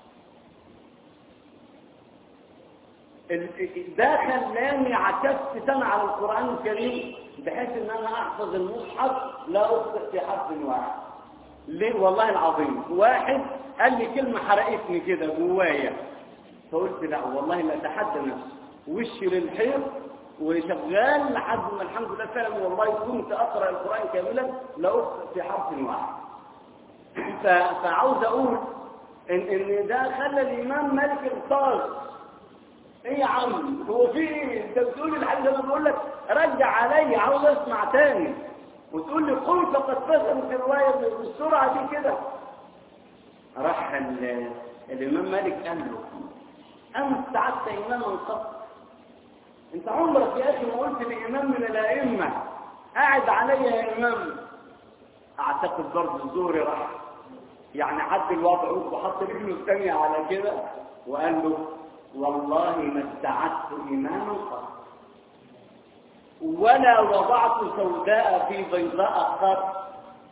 ال- ده خلاني عكست سنة على القرآن الكريم بحيث ان انا احفظ المصحف لا اخطئ في حرف واحد ليه والله العظيم واحد قال لي كلمة حرقتني كده جوايا فقلت لا والله لا اتحدى نفسي وشي للحيط وشغال لحد ما الحمد لله فعلا والله كنت اقرا القران كاملا لا اخطئ في حرف واحد ف- فعاوز اقول ان ان ده خلى الامام مالك اغتاظ ايه يا عم هو في ايه انت بتقول لي الحديث انا بقول لك رجع عليا عاوز اسمع تاني وتقول لي قل فقد فسرت الروايه بالسرعه دي كده راح ال- الامام مالك قال له انت عدت اماما قط انت عمرك يا اخي ما قلت لامام من الائمه قاعد عليا يا امام اعتقد برضه الزهري راح يعني عدل وضعه وحط رجله الثانيه على كده وقال له والله ما استعدت إماما قط ولا وضعت سوداء في بيضاء قط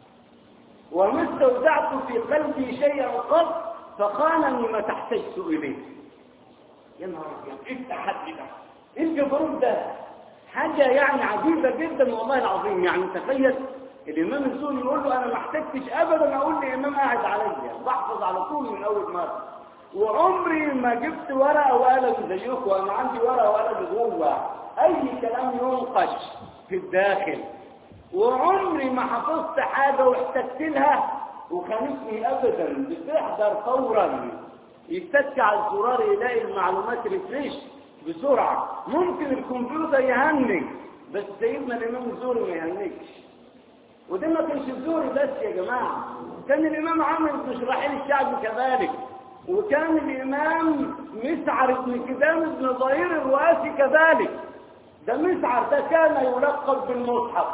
وما استودعت في قلبي شيئا قط فخانني ما تحتجت إليه يا نهار أبيض إيه التحدي ده؟ إيه الجبروت ده؟ حاجة يعني عجيبة جدا والله العظيم يعني تخيل الإمام الزهري يقول له أنا ما احتجتش أبدا أقول لإمام قاعد عليا بحفظ على طول من أول مرة وعمري ما جبت ورقة وقلم زيكم وأنا عندي ورقة وقلم جوه أي كلام ينقش في الداخل وعمري ما حفظت حاجة واحتجت لها وخانتني أبدا بتحضر فورا يتك على الزرار يلاقي المعلومات ريفريش بسرعة ممكن الكمبيوتر يهنج بس سيدنا الإمام الزهري ما يهنجش وده ما كانش الزهري بس يا جماعة كان الإمام عامر بن شراحيل الشعبي كذلك وكان الإمام مسعر بن كدام بن ظهير الرؤاسي كذلك ده مسعر ده كان يلقب بالمصحف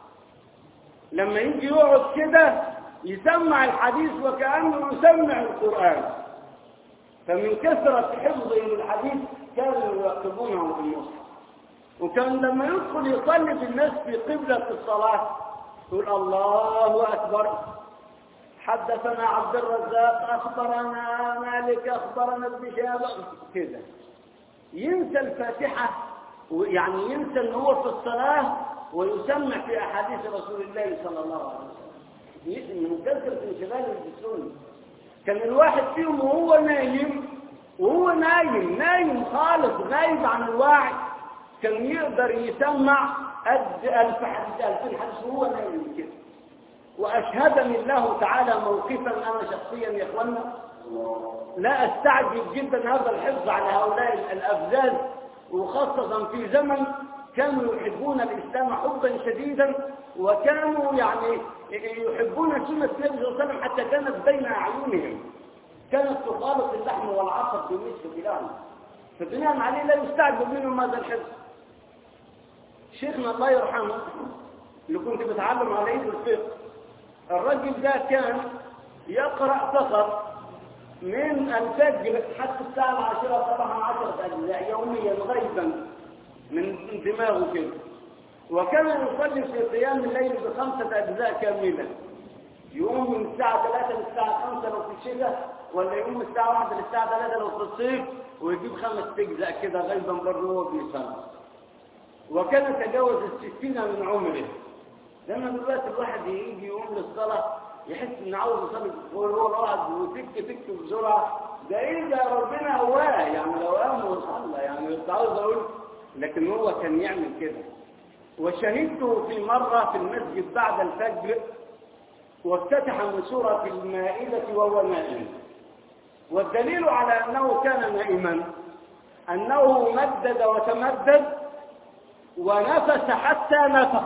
لما يجي يقعد كده يسمع الحديث وكأنه يسمع القرآن فمن كثرة حفظه للحديث كانوا يلقبونه بالمصحف وكان لما يدخل يصلي بالناس في قبلة الصلاة يقول الله أكبر حدثنا عبد الرزاق أخبرنا مالك أخبرنا ابن شهاب كده ينسى الفاتحة يعني ينسى ان هو في الصلاة ويسمع في أحاديث رسول الله صلى الله عليه وسلم من كثرة انشغاله بالسنة كان الواحد فيهم وهو نايم وهو نايم نايم خالص غايب عن الوعي كان يقدر يسمع قد ألف حديث ألفين حديث وهو نايم كده وأشهدني الله تعالى موقفا أنا شخصيا يا إخوانا لا أستعجب جدا هذا الحفظ على هؤلاء الأفزاز وخاصة في زمن كانوا يحبون الإسلام حبا شديدا وكانوا يعني يحبون سنة النبي صلى الله عليه وسلم حتى كانت بين أعينهم كانت تخالط اللحم والعصب بمثل بلاد فبناء عليه لا يستعجب منهم هذا الحفظ شيخنا الله يرحمه اللي كنت بتعلم على ايده الفقه الرجل ده كان يقرأ فقط من الفجر حتى الساعة العاشرة طبعا عشرة أجزاء يوميا غيبا من دماغه كده وكان يصلي في قيام الليل بخمسة أجزاء كاملة يقوم من الساعة 3 للساعة 5 لو في الشتاء ولا يقوم من الساعة 1 للساعة 3 لو في الصيف ويجيب خمس تجزأ كده غالبا برضه هو بيصلي وكان تجاوز الستين من عمره لما دلوقتي الواحد يجي يقوم للصلاة يحس ان عاوز يصلي وهو قاعد وتك تك بسرعة ده ايه ده ربنا هواه يعني لو قام وصلى يعني مش عاوز اقول لكن هو كان يعمل كده وشهدته في مرة في المسجد بعد الفجر وافتتح من سورة المائدة وهو نائم والدليل على أنه كان نائما أنه مدد وتمدد ونفس حتى نفخ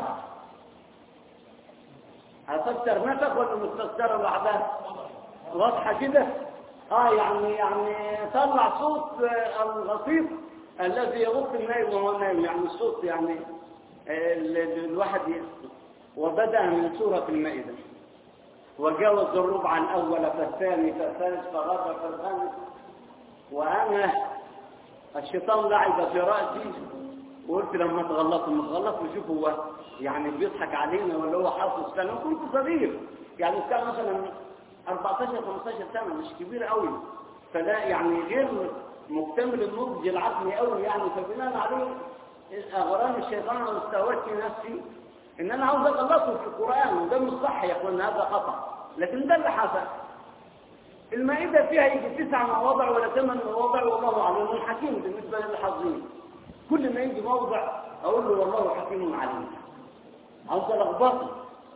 هتفسر نفخ ولا مستفسر لوحدها واضحة كده اه يعني يعني طلع صوت آه، الغطيس الذي يغط النايم وهو نايم يعني الصوت يعني آه، ال- ال- الواحد ي- وبدأ من سورة المائدة وجاوز الربع الأول فالثاني فالثالث فالرابع فالخامس وأنا الشيطان لعب في رأسي وقلت لما تغلط لما تغلط نشوف هو يعني بيضحك علينا ولا هو حافظ كان كنت صغير يعني كان مثلا 14 15 سنة مش كبير قوي فده يعني غير مكتمل النضج العقلي قوي يعني فبناء عليه اغرام الشيطان انا استوت في نفسي ان انا عاوز اغلطه في القران وده مش صح يا اخوانا هذا خطا لكن ده اللي حصل المائدة فيها يجي تسع مواضع ولا ثمان مواضع والله أعلم حكيم بالنسبة للحظين كل ما يجي موضع أقول له والله حكيم عليم عاوز ألخبطه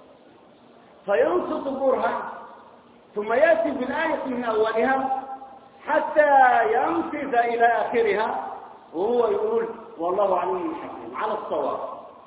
فينصت برهة ثم يأتي بالآية من أولها حتى ينفذ إلى آخرها وهو يقول والله عليم حكيم على الصواب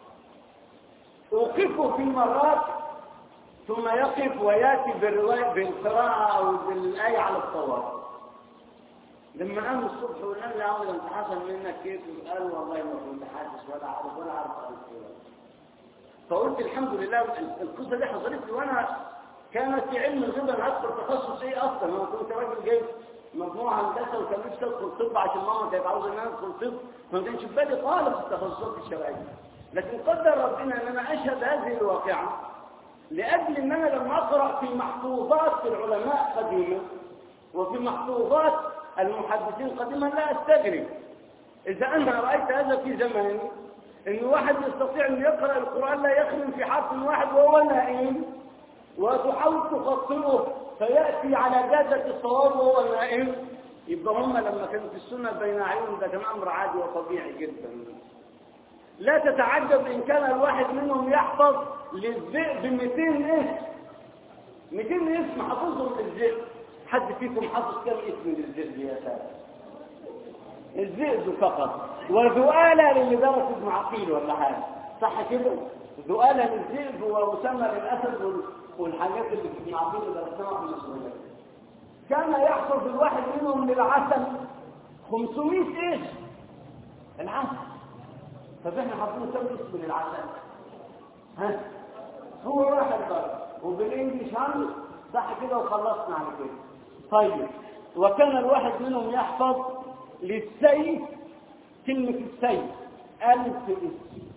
أوقفه في مرات ثم يقف وياتي بالروايه بالقراءه او بالايه على الصواب لما قام الصبح وقال لي عمرو انت حصل منك كيف قال والله ما كنت حاسس ولا عارف ولا عارف اقول ايه فقلت الحمد لله القصه دي حصلت لي وانا كانت في علم الغيب انا ادخل تخصص ايه اصلا انا كنت راجل جايب مجموعه هندسه وكان نفسي ادخل طب عشان ماما كانت عاوزه ان انا ادخل طب فما كانش في بالي خالص التخصصات الشرعيه لكن قدر ربنا ان انا اشهد هذه الواقعه لأجل أن أنا لما أقرأ في محفوظات العلماء قديما وفي محفوظات المحدثين قديما لا أستغرب إذا أنا رأيت هذا في زماني أن واحد يستطيع أن يقرأ القرآن لا يخرم في حرف واحد وهو نائم وتحاول تخطئه فيأتي على جادة الصواب وهو نائم يبقى هم لما كانوا في السنة بين أعينهم ده كان أمر عادي وطبيعي جدا لا تتعجب إن كان الواحد منهم يحفظ للذئب 200 اسم 200 اسم حافظهم للذئب حد فيكم حافظ كم اسم للذئب يا ساتر الذئب فقط وذؤالة للي درس ابن عقيل ولا حاجة صح كده ذؤالة للذئب ومسمى للأسد وال- والحاجات اللي في ابن عقيل اللي درسناها في المسؤولية كان يحفظ الواحد منهم للعسل 500 اسم العسل طب احنا حاطين كم اسم للعسل ها هو واحد بس وبالانجلش هم صح كده وخلصنا على كده طيب وكان الواحد منهم يحفظ للسيف كلمة السيف ألف اسم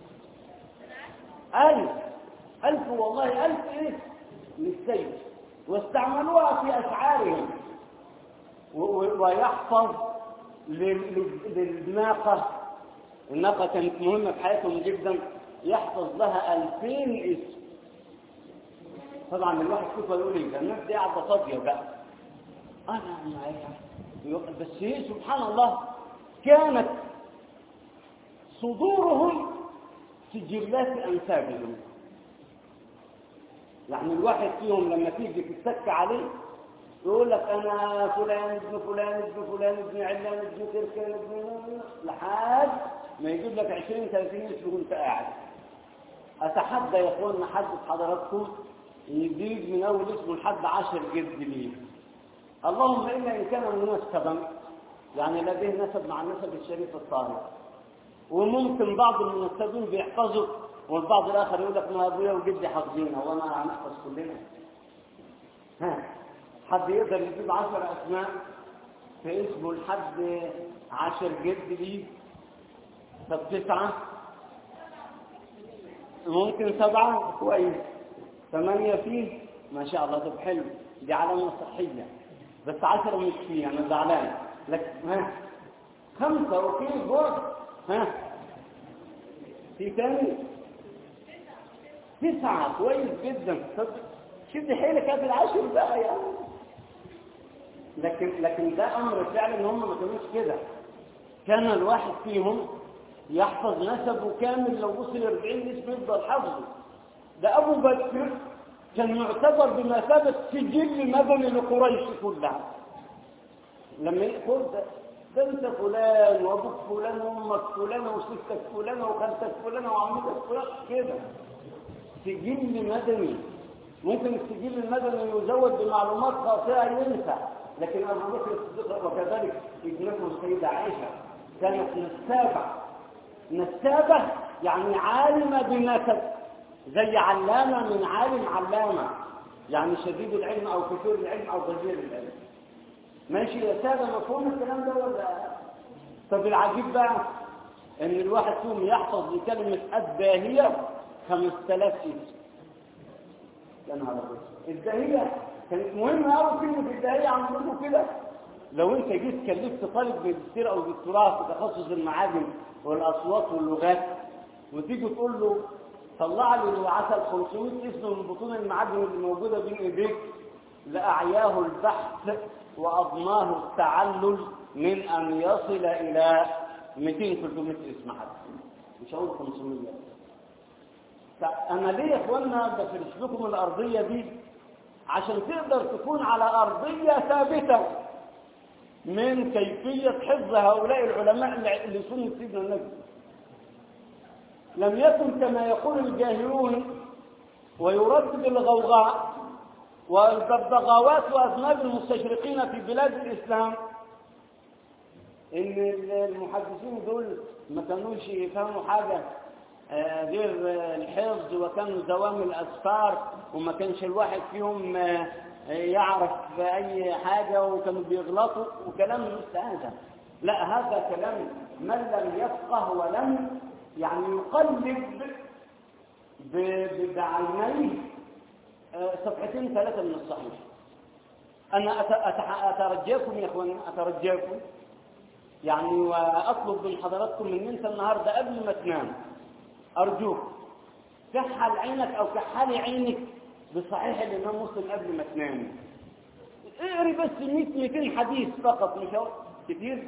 ألف ألف والله ألف اسم للسيف واستعملوها في أشعارهم و- و- ويحفظ لل- لل- للناقة الناقة كانت مهمة في حياتهم جدا يحفظ لها ألفين اسم طبعا الواحد كيف يقول ايه ده الناس دي قاعدة فاضية بقى أنا معايا بس هي سبحان الله كانت صدورهم سجلات أنسابهم يعني الواحد فيهم لما تيجي تتك عليه يقول لك انا فلان ابن فلان ابن فلان ابن علان ابن تركان ابن لحد ما يجيب لك 20 30 اسم وانت قاعد اتحدى يا اخوانا حد في حضراتكم يجيب من اول اسمه لحد 10 جد ليه اللهم الا ان كان منسبا يعني لديه نسب مع النسب الشريف الطاهر وممكن بعض المنسبين بيحفظوا والبعض الاخر يقول لك ما ابويا وجدي حافظينها وانا هنحفظ كلنا ها حد يقدر يجيب عشر اسماء في اسمه لحد عشر جد ليه طب تسعة ممكن سبعة كويس ثمانية فيه ما شاء الله طب حلو دي علامة صحية بس عشرة مش فيه أنا زعلان لكن ها خمسة أوكي جول ها في تاني تسعة كويس جدا طب شد حيلك هات العشر بقى يعني لكن لكن ده أمر فعلا إن هم ما كانوش كده كان الواحد فيهم يحفظ نسبه كامل لو وصل 40 اسم يفضل حفظه ده أبو بكر كان يعتبر بمثابة سجل مدني لقريش كلها لما يقول ده, ده انت فلان وابوك فلان وامك فلانه وستك فلانه وخالتك فلانه وعمتك فلان كده سجل مدني ممكن السجل المدني يزود بمعلومات خاطئه ينسى لكن ابو بكر الصديق وكذلك ابنته السيده عائشه كانت نسابه نسابه يعني عالمه بالنسب زي علامه من عالم علامه يعني شديد العلم او كثير العلم او غزير العلم ماشي يا ساده مفهوم الكلام ده ولا طب العجيب بقى ان الواحد فيهم يحفظ لكلمه الداهيه 5000 اسم يا نهار ابيض الداهيه كانت مهمه قوي كلمه الداهيه عندكم كده لو انت جيت كلفت طالب ماجستير او دكتوراه في تخصص المعادن والاصوات واللغات وتيجي تقول له طلع لي العسل 500 اسم من بطون المعادن اللي موجوده بين ايديك لاعياه البحث واضناه التعلل من ان يصل الى 200 300 اسم حتى مش هقول 500 انا ليه يا اخوانا بفرش لكم الارضيه دي عشان تقدر تكون على ارضيه ثابته من كيفيه حفظ هؤلاء العلماء لسنه سيدنا النبي لم يكن كما يقول الجاهلون ويرد بالغوغاء والببغاوات واذناب المستشرقين في بلاد الاسلام ان المحدثين دول ما كانوش يفهموا حاجه غير الحفظ وكانوا دوام الاسفار وما كانش الواحد فيهم يعرف اي حاجه وكانوا بيغلطوا وكلام مثل هذا لا هذا كلام من لم يفقه ولم يعني يقلب بعينيه صفحتين ثلاثه من الصحيح انا اترجاكم يا اخوان اترجاكم يعني واطلب من حضراتكم ان انت النهارده قبل ما تنام أرجوك كحل عينك أو كحل عينك بصحيح الإمام مسلم قبل ما تنام اقري بس 100 200 حديث فقط مش كتير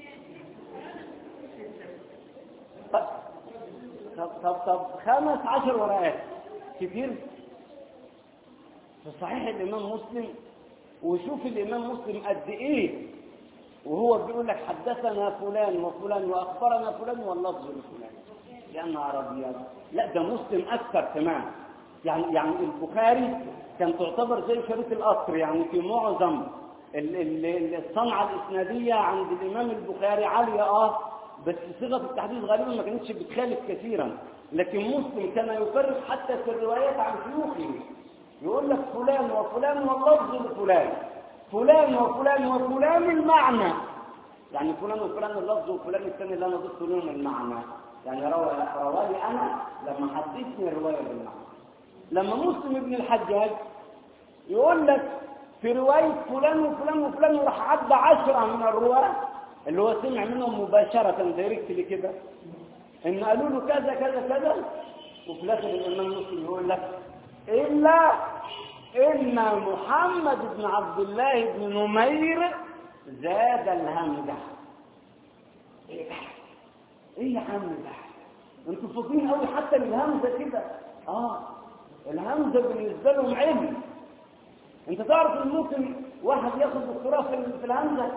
طب طب طب خمس عشر ورقات كتير في صحيح الإمام مسلم وشوف الإمام مسلم قد إيه وهو بيقول لك حدثنا فلان وفلان وأخبرنا فلان واللفظ لفلان يا نهار ابيض لا ده مسلم اكثر كمان يعني يعني البخاري كان تعتبر زي شريط القطر يعني في معظم الصنعه الاسناديه عند الامام البخاري عاليه اه بس صيغه التحديث غالبا ما كانتش بتخالف كثيرا لكن مسلم كان يفرق حتى في الروايات عن شيوخه يقول لك فلان وفلان واللفظ لفلان فلان وفلان وفلان المعنى يعني فلان وفلان اللفظ وفلان الثاني اللي انا ضفت لهم المعنى يعني روى رواني انا لما حدثني الروايه بالمعنى لما مسلم ابن الحجاج يقول لك في روايه فلان وفلان وفلان وراح عدى عشرة من الرواه اللي هو سمع منهم مباشره دايركت كده ان قالوا له كذا كذا كذا وفي الاخر الامام مسلم يقول لك الا ان محمد بن عبد الله بن نمير زاد الهمزه ايه ده ايه يا عم ده انتوا فاضيين قوي حتى الهمزه كده اه الهمزه بالنسبه لهم علم انت تعرف ان ممكن واحد ياخد دكتوراه في, في الهمزه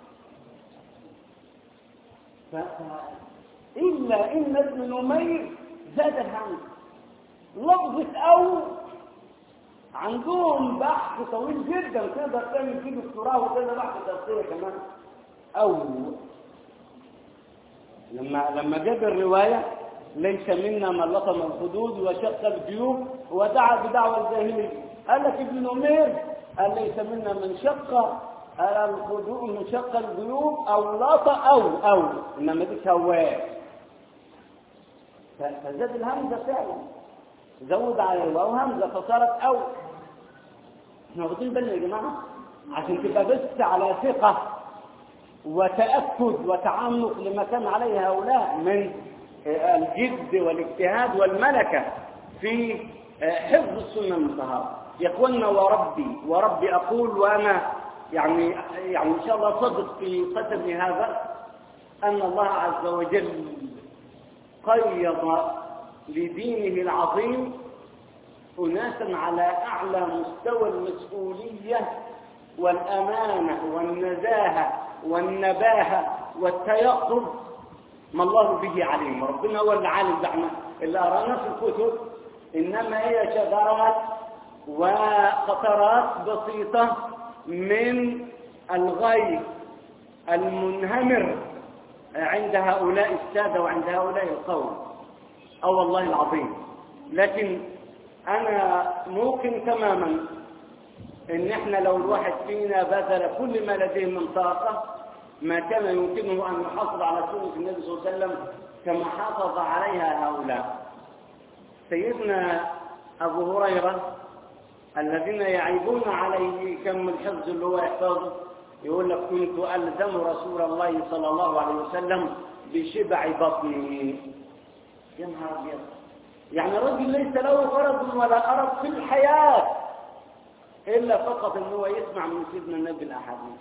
ف... الا ان ابن نمير زاد الهمزه لفظه او عندهم بحث طويل جدا تقدر تعمل فيه دكتوراه وكذا بحث تفسير كمان او لما لما جاب الرواية ليس منا من لطم الخدود وشق الجيوب ودعا بدعوى الجاهلية قال لك ابن نمير قال ليس منا من شق الخدود من شق الجيوب او لط او او انما دي سواه فزاد الهمزة فعلا زود على الواو همزة فصارت او احنا واخدين بالنا يا جماعه عشان تبقى بس على ثقه وتاكد وتعمق لما كان عليه هؤلاء من الجد والاجتهاد والملكه في حفظ السنه المطهره يقولنا وربي وربي اقول وانا يعني يعني ان شاء الله صدق في قسمي هذا ان الله عز وجل قيض لدينه العظيم أناسا على أعلى مستوى المسؤولية والأمانة والنزاهة والنباهة والتيقظ ما الله به عليم ربنا هو العالم زعما اللي أرانا في الكتب إنما هي شذرات وقطرات بسيطة من الغيث المنهمر عند هؤلاء السادة وعند هؤلاء القوم أو والله العظيم لكن أنا موقن تماما إن إحنا لو الواحد فينا بذل كل ما لديه من طاقة ما كان يمكنه أن يحافظ على سنة النبي صلى الله عليه وسلم كما حافظ عليها هؤلاء سيدنا أبو هريرة الذين يعيبون عليه كم الحفظ اللي هو يحفظه يقول لك كنت ألزم رسول الله صلى الله عليه وسلم بشبع بطني يا نهار أبيض يعني الرجل ليس له غرض ولا أرض في الحياة إلا فقط أن هو يسمع من سيدنا النبي الأحاديث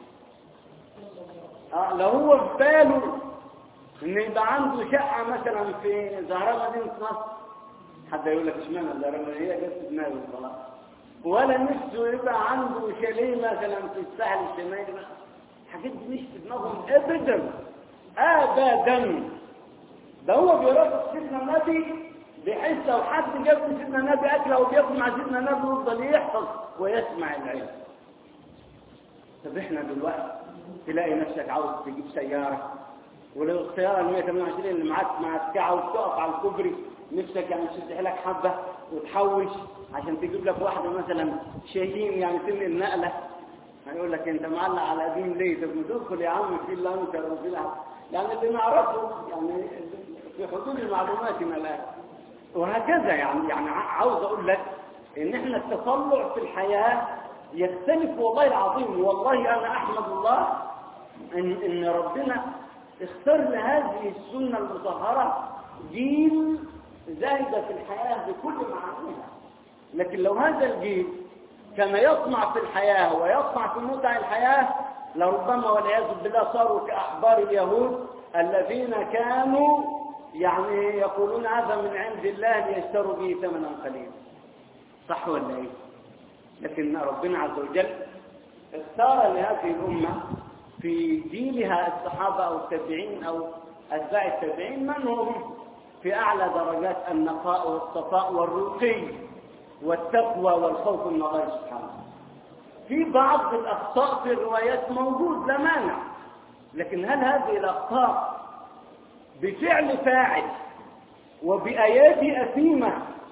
آه لو هو في باله أن يبقى عنده شقة مثلا في زهراء مدينة نصر حد يقول لك اشمعنى زهراء هي جت في دماغي خلاص ولا نفسه يبقى عنده شاليه مثلا في الساحل الشمالي الحاجات دي مش في دماغهم ابدا ابدا ده هو بيرافق سيدنا النبي بحيث لو حد جاب سيدنا النبي اكل او بياكل مع سيدنا النبي يفضل يحفظ ويسمع العلم طب احنا دلوقتي تلاقي نفسك عاوز تجيب سياره ولو السياره ال 128 اللي معاك معسكعه وتقف على الكوبري نفسك يعني تشد لك حبه وتحوش عشان تجيب لك واحده مثلا شاهين يعني تنقل نقله هيقول لك انت معلق على قديم ليه طب ما تدخل يا عم في الله انت وفي الله يعني اللي نعرفه يعني في حدود معلوماتنا الان وهكذا يعني يعني عاوز اقول لك ان احنا التطلع في الحياه يختلف والله العظيم والله انا احمد الله ان ان ربنا اختار لهذه السنه المطهره جيل زاهد في الحياه بكل معانيها لكن لو هذا الجيل كان يطمع في الحياه ويطمع في متع الحياه لربما والعياذ بالله صاروا كاحبار اليهود الذين كانوا يعني يقولون هذا من عند الله ليشتروا به ثمنا قليلا صح ولا ايه لكن ربنا عز وجل اختار لهذه الامه في جيلها الصحابه او التابعين او اتباع التابعين من هم في اعلى درجات النقاء والصفاء والرقي والتقوى والخوف من الله سبحانه في بعض الاخطاء في الروايات موجود لا مانع لكن هل هذه الاخطاء بفعل فاعل وبآيات أثيمة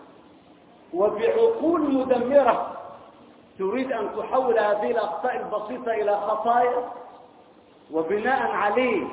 وبعقول مدمرة تريد أن تحول هذه الأخطاء البسيطة إلى خطايا وبناء عليه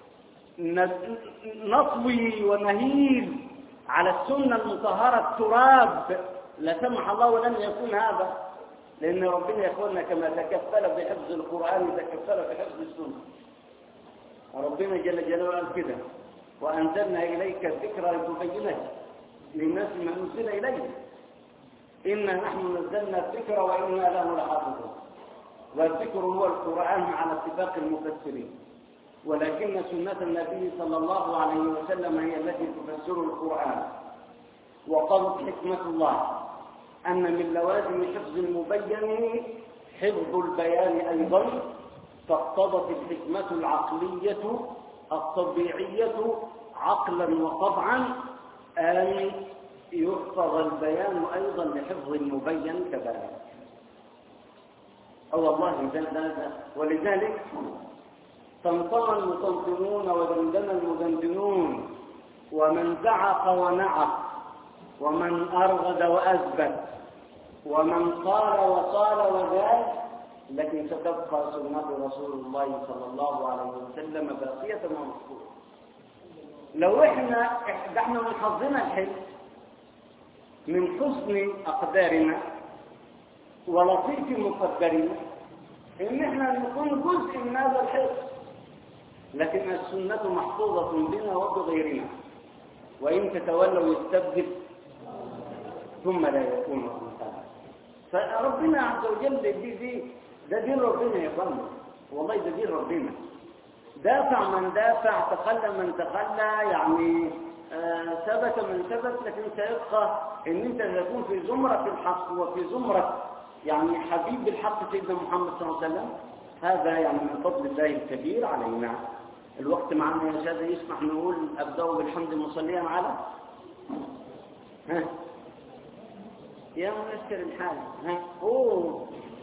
نطوي ونهيل على السنة المطهرة التراب لا سمح الله ولن يكون هذا لأن ربنا يقولنا كما تكفل بحفظ القرآن تكفل بحفظ السنة ربنا جل جلاله قال كده وأنزلنا إليك الذكر لتبينه للناس ما نزل إليه إنا نحن نزلنا الذكر وإنا له لحافظون والذكر هو القرآن على اتفاق المفسرين ولكن سنة النبي صلى الله عليه وسلم هي التي تفسر القرآن وقالت حكمة الله أن من لوازم حفظ المبين حفظ البيان أيضا فاقتضت الحكمة العقلية الطبيعية عقلا وطبعا أن يحفظ البيان أيضا لحفظ المبين كذلك أو والله ولذلك طمطم المطمطمون ودندن المدندنون ومن زعق ونعق ومن أرغد وأثبت ومن قال وقال وذال لكن ستبقى سنة رسول الله صلى الله عليه وسلم باقية ومذكورة لو احنا احنا من حظنا الحلم من حسن أقدارنا ولطيف مقدرين ان احنا نكون جزء من هذا الحفظ لكن السنة محفوظة بنا وبغيرنا وإن تتولوا يستبدل ثم لا يكون مثلا فربنا عز وجل دي دي ده دين ربنا يا فندم والله ده دين ربنا دافع من دافع تخلى من تخلى يعني آه ثبت من ثبت لكن سيبقى ان انت تكون في زمرة الحق وفي زمرة يعني حبيب الحق سيدنا محمد صلى الله عليه وسلم هذا يعني من فضل الله الكبير علينا الوقت معنا يا شاذ يسمح نقول ابدأ بالحمد مصليا على ها يا ميسر الحال ها اوه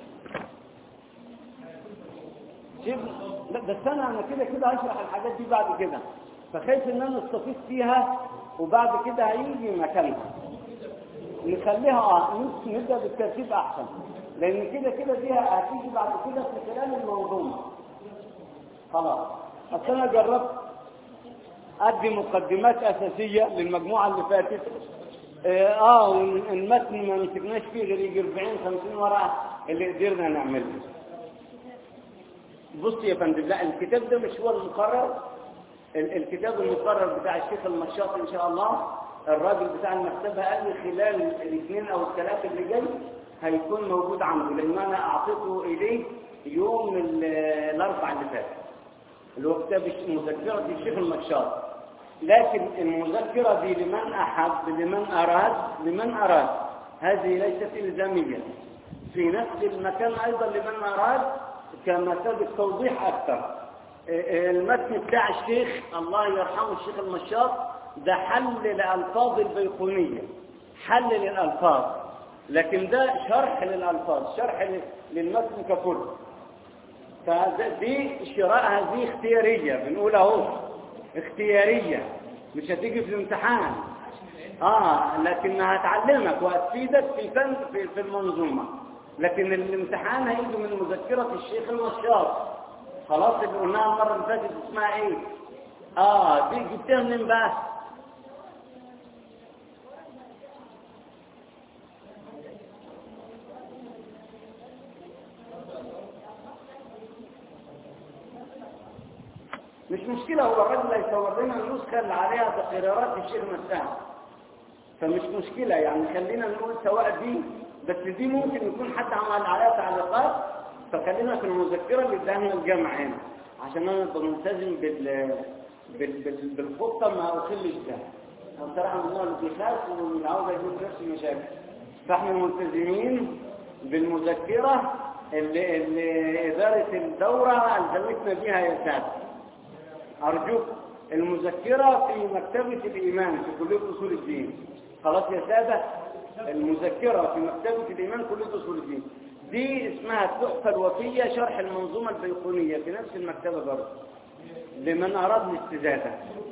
شوف لا بس انا انا كده كده هشرح الحاجات دي بعد كده فخايف ان انا استفيد فيها وبعد كده هيجي مكانها نخليها اه نبدا بالترتيب احسن لان كده كده دي هتيجي بعد كده في خلال المنظومه خلاص اصل انا جربت ادي مقدمات اساسيه للمجموعه اللي فاتت اه المتن ما مسكناش فيه غير يجي 40 50 ورقه اللي قدرنا نعمله بص يا فندم لا الكتاب ده مش هو المقرر الكتاب المقرر بتاع الشيخ المشاط ان شاء الله الراجل بتاع المكتبه قال لي خلال الاثنين او الثلاثه اللي جاي هيكون موجود عنده لان انا اعطيته اليه يوم الاربع اللي فات اللي هو كتاب مذكره الشيخ المشاط لكن المذكره دي لمن احب لمن اراد لمن اراد هذه ليست الزاميه في نفس المكان ايضا لمن اراد كمثابه توضيح اكثر المتن بتاع الشيخ الله يرحمه الشيخ المشاط ده حل للألفاظ البيقونية حل للألفاظ لكن ده شرح للألفاظ شرح للمتن ككل فدي شراء هذه اختيارية بنقول اهو اختيارية مش هتيجي في الامتحان اه لكنها هتعلمك وهتفيدك في فن في, في المنظومة لكن الامتحان هيجي من مذكرة الشيخ المشاط خلاص اللي قلناها المرة اللي فاتت اسمها ايه اه دي جبتها منين بقى مش مشكلة هو الراجل هيصور لنا النسخة اللي عليها تقريرات الشيخ نفسها فمش مشكلة يعني خلينا نقول سواء دي بس دي ممكن يكون حد عمل عليها تعليقات فخلينا في المذكرة اللي اداها الجامعة هنا عشان انا ابقى ملتزم بال... بال... بال... بالخطة ما اخلش ده انا بصراحة من النوع اللي بيخاف ومن عاوز يجيب نفسي مشاكل فاحنا ملتزمين بالمذكرة اللي, اللي إدارة الدورة ألزمتنا بها يا سادة أرجوك المذكرة في مكتبة الإيمان في كلية أصول الدين خلاص يا سادة المذكرة في مكتبة الإيمان كلية أصول الدين دي اسمها التحفة الوفية شرح المنظومة البيقونية في نفس المكتبة برضه لمن أراد الاستزادة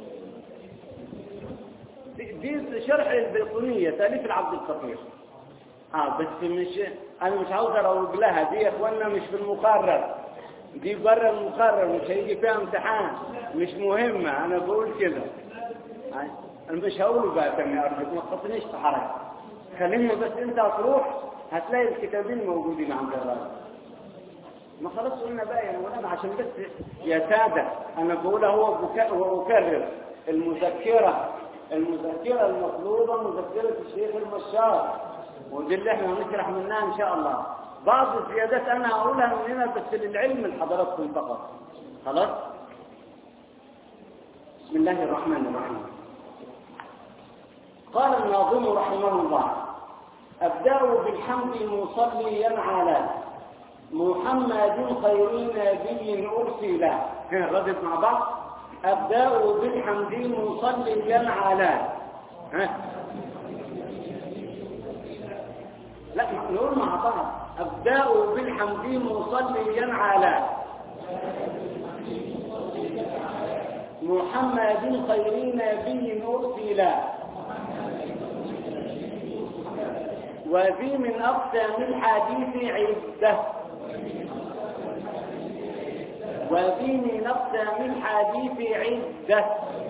دي, دي شرح البيقونية تأليف العبد الفقير اه بس مش انا مش عاوز اروج لها دي يا اخوانا مش في المقرر دي بره المقرر مش هيجي فيها امتحان مش مهمة انا بقول كده انا مش هقوله بقى تاني ارجوك ما تحطنيش في حرج خليني بس انت هتروح هتلاقي الكتابين موجودين عند الراجل ما خلاص قلنا بقى يا مولانا عشان بس يا سادة انا بقول هو واكرر المذكرة المذكرة المطلوبة مذكرة الشيخ المشار ودي اللي احنا هنشرح منها ان شاء الله بعض الزيادات انا هقولها من هنا بس للعلم لحضراتكم فقط خلاص بسم الله الرحمن الرحيم قال الناظم رحمه الله أبدأ بالحمد مصليا على محمد خير نبي أرسل ردت مع بعض أبدأ بالحمد مصليا على ها لا نقول مع بعض أبدأ بالحمد مصليا على محمد خير نبي أرسل وذي من أقسام الحديث عدة وذي من أقسام الحديث عدة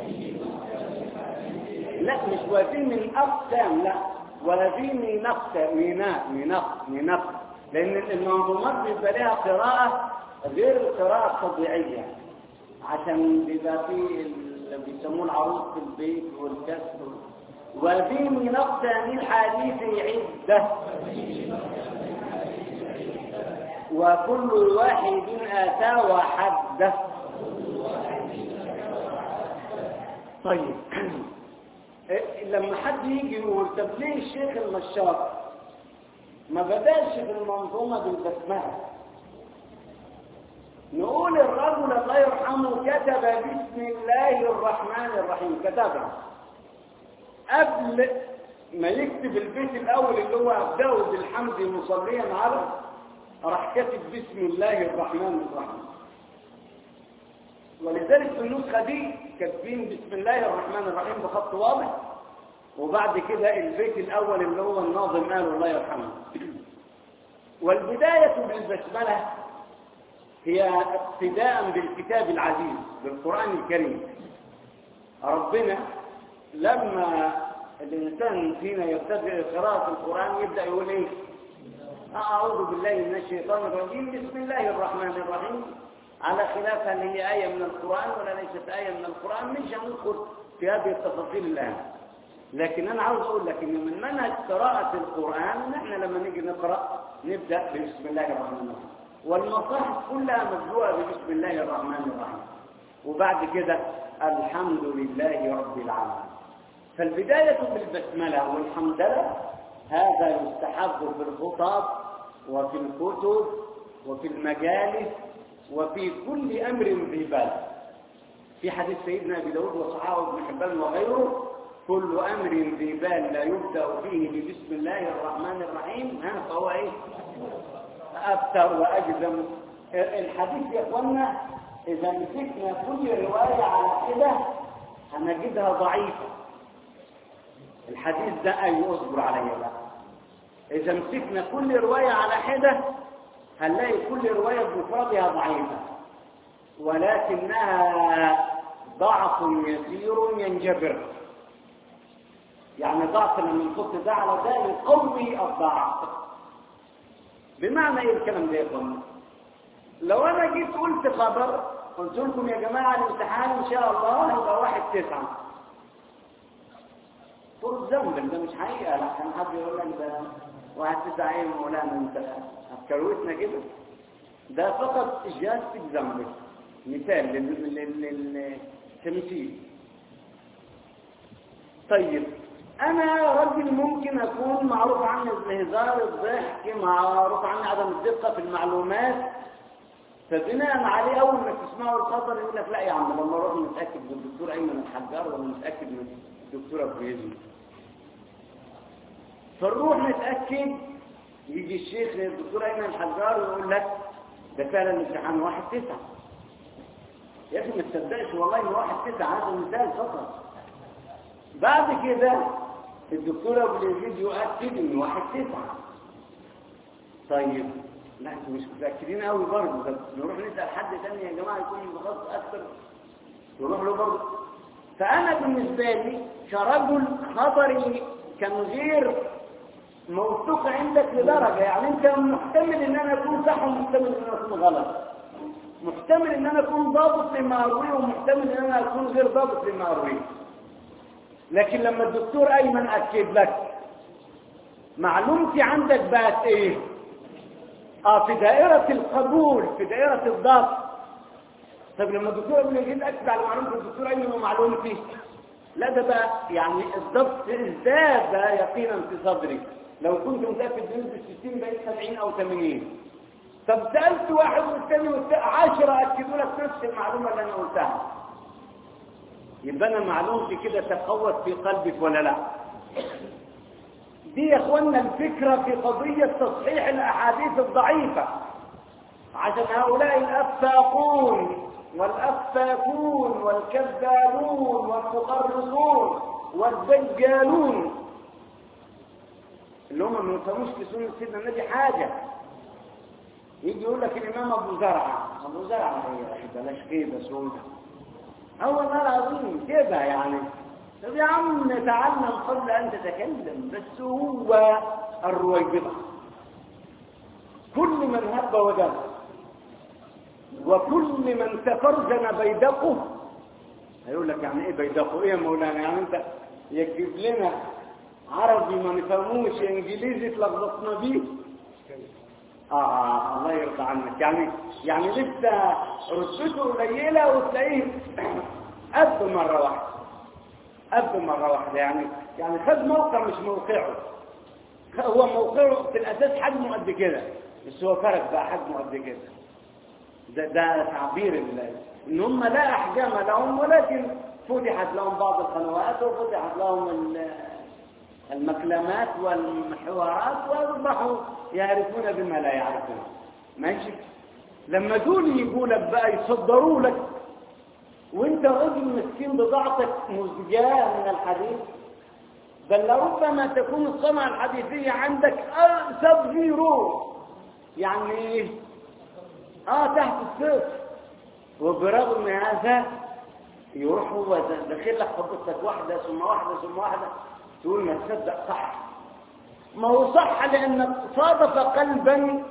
لا مش وذي من أقسام لا وذي من أقسام من من من لأن المنظومات بيبقى لها قراءة غير القراءة الطبيعية عشان بيبقى في اللي بيسموه العروض في البيت والكسر وفي من أقسام الحديث عدة وكل واحد أتى وحده طيب لما حد يجي يقول طب ليه الشيخ المشاط ما بدأش في المنظومة بالبسملة نقول الرجل الله يرحمه كتب بسم الله الرحمن الرحيم كتبها قبل ما يكتب البيت الأول اللي هو أبدأه بالحمد مصليا على راح كاتب بسم الله الرحمن الرحيم ولذلك في النسخة دي كاتبين بسم الله الرحمن الرحيم بخط واضح وبعد كده البيت الأول اللي هو الناظم قاله الله يرحمه والبداية بالبسملة هي اقتداء بالكتاب العزيز بالقرآن الكريم ربنا لما الإنسان فينا يبتدئ قراءة القرآن يبدأ يقول إيه أعوذ بالله من الشيطان الرجيم بسم الله الرحمن الرحيم على خلاف هل هي آية من القرآن ولا ليست آية من القرآن مش هندخل في هذه التفاصيل الآن لكن أنا عاوز أقول لك إن من منهج قراءة القرآن نحن لما نيجي نقرأ نبدأ بسم الله الرحمن الرحيم والمصاحف كلها مبدوءة بسم الله الرحمن الرحيم وبعد كده الحمد لله رب العالمين فالبداية بالبسملة والحمدلة هذا يستحب في الخطب وفي الكتب وفي المجالس وفي كل أمر ذي بال في حديث سيدنا أبي داود وصحابه ابن حبان وغيره كل أمر ذي بال لا يبدأ فيه ببسم الله الرحمن الرحيم ها فهو إيه أبتر وأجزم الحديث يا إخوانا إذا مسكنا كل رواية على كده هنجدها ضعيفة الحديث ده أي أصبر عليا بقى إذا مسكنا كل رواية على حدة هنلاقي كل رواية بمفردها ضعيفة ولكنها ضعف يسير ينجبر يعني ضعف لما نحط ده على ده يقوي الضعف بمعنى ايه الكلام ده يا اخوانا لو انا جيت قلت خبر قلت لكم يا جماعه الامتحان ان شاء الله هيبقى واحد تسعه فرض ذنب ده مش حقيقه لكن حد يقول لك ده واحد تسعه ايه يا مولانا انت هتكروتنا كده ده فقط اجازه ذنب مثال للتمثيل طيب انا رجل ممكن اكون معروف عني الهزار الضحك معروف عني عدم الدقه في المعلومات فبناء عليه اول ما تسمعوا الخطر يقول لك لا يا عم لما نروح نتاكد من الدكتور ايمن الحجار ولا نتاكد من الدكتور ابو يزيد فنروح نتاكد يجي الشيخ الدكتور ايمن الحجار ويقول لك ده فعلا الامتحان واحد تسعه يا اخي ما تصدقش والله ان واحد تسعه هذا مثال فقط بعد كده الدكتور ابو اليزيد يؤكد ان واحد تسعه طيب لا انتوا مش متاكدين قوي برضه طب نروح نسال حد ثاني يا جماعه يكون متخصص اكثر نروح له برضه فانا بالنسبه لي كرجل خطري كان غير موثوق عندك لدرجه يعني انت محتمل ان انا اكون صح ومحتمل ان انا اكون غلط محتمل ان انا اكون ضابط لما ارويه ومحتمل ان انا اكون غير ضابط لما ارويه لكن لما الدكتور ايمن اكد لك معلومتي عندك بقت ايه اه في دائرة القبول في دائرة الضبط طب لما الدكتور ابن يجيب اكد على معلومة الدكتور ايمن ومعلومتي لا ده بقى يعني الضبط ازداد يقينا في صدري لو كنت متأكد بنسبة 60 بقيت 70 او 80 طب سألت واحد والثاني والثاني عشرة أكدوا لك نفس المعلومة اللي أنا قلتها يبقى أنا معلومتي كده تقوت في قلبك ولا لا دي يا اخوانا الفكرة في قضية تصحيح الأحاديث الضعيفة عشان هؤلاء الأفاقون والأفاكون والكذابون والمقرصون والدجالون اللي هم ما يفهموش في سنة سيدنا النبي حاجة يجي يقول لك الإمام أبو زرعة أبو زرعة إيه يا أخي بلاش كده سودة هو والله العظيم كده يعني طب يا عم تعلم قبل أن تتكلم بس هو الرويبضة كل من هب ودب وكل من تفرجن بيدقه هيقول لك يعني ايه بيدقه ايه يا مولانا يعني انت يكتب لنا عربي ما نفهموش انجليزي تلخبطنا بيه اه الله يرضى عنك يعني يعني لسه رتبته قليله وتلاقيه قد مره واحده قد مره واحده يعني يعني خد موقع مش موقعه هو موقعه في الاساس حجمه قد كده بس هو فرق بقى حجمه قد كده ده ده تعبير ال- ان هم لا احجام لهم ولكن فتحت لهم بعض القنوات وفتحت لهم ال- المكلمات والحوارات واصبحوا يعرفون بما لا يعرفون ماشي لما دول يجوا لك بقى يصدروا لك وانت راجل مسكين بضاعتك مزجاه من الحديث بل لربما تكون الصنعة الحديثية عندك سب زيرو يعني اه تحت الصفر وبرغم هذا يروح هو داخل لك خطتك واحدة ثم واحدة ثم واحدة تقول ما تصدق صح ما هو صح لأنك صادف قلبا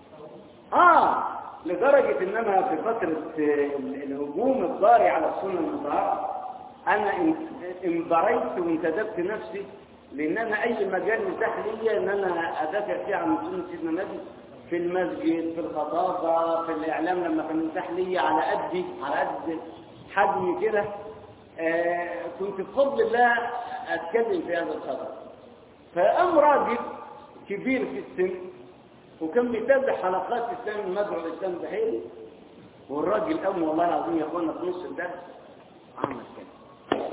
اه لدرجة ان انا في فترة الهجوم الضاري على السنة المطهرة انا انبريت وانتدبت نفسي لان انا اي مجال متاح لي ان انا ادافع فيه عن سنة سيدنا النبي في المسجد في الخطابة في الاعلام لما كان متاح لي على قدي على قد حجمي كده آه كنت بفضل الله اتكلم في هذا الخطر فقام راجل كبير في السن وكان بيتابع حلقات اسلام المدعو الاسلام بحيري والراجل قام والله العظيم يا اخوانا في نص الدرس عمل كده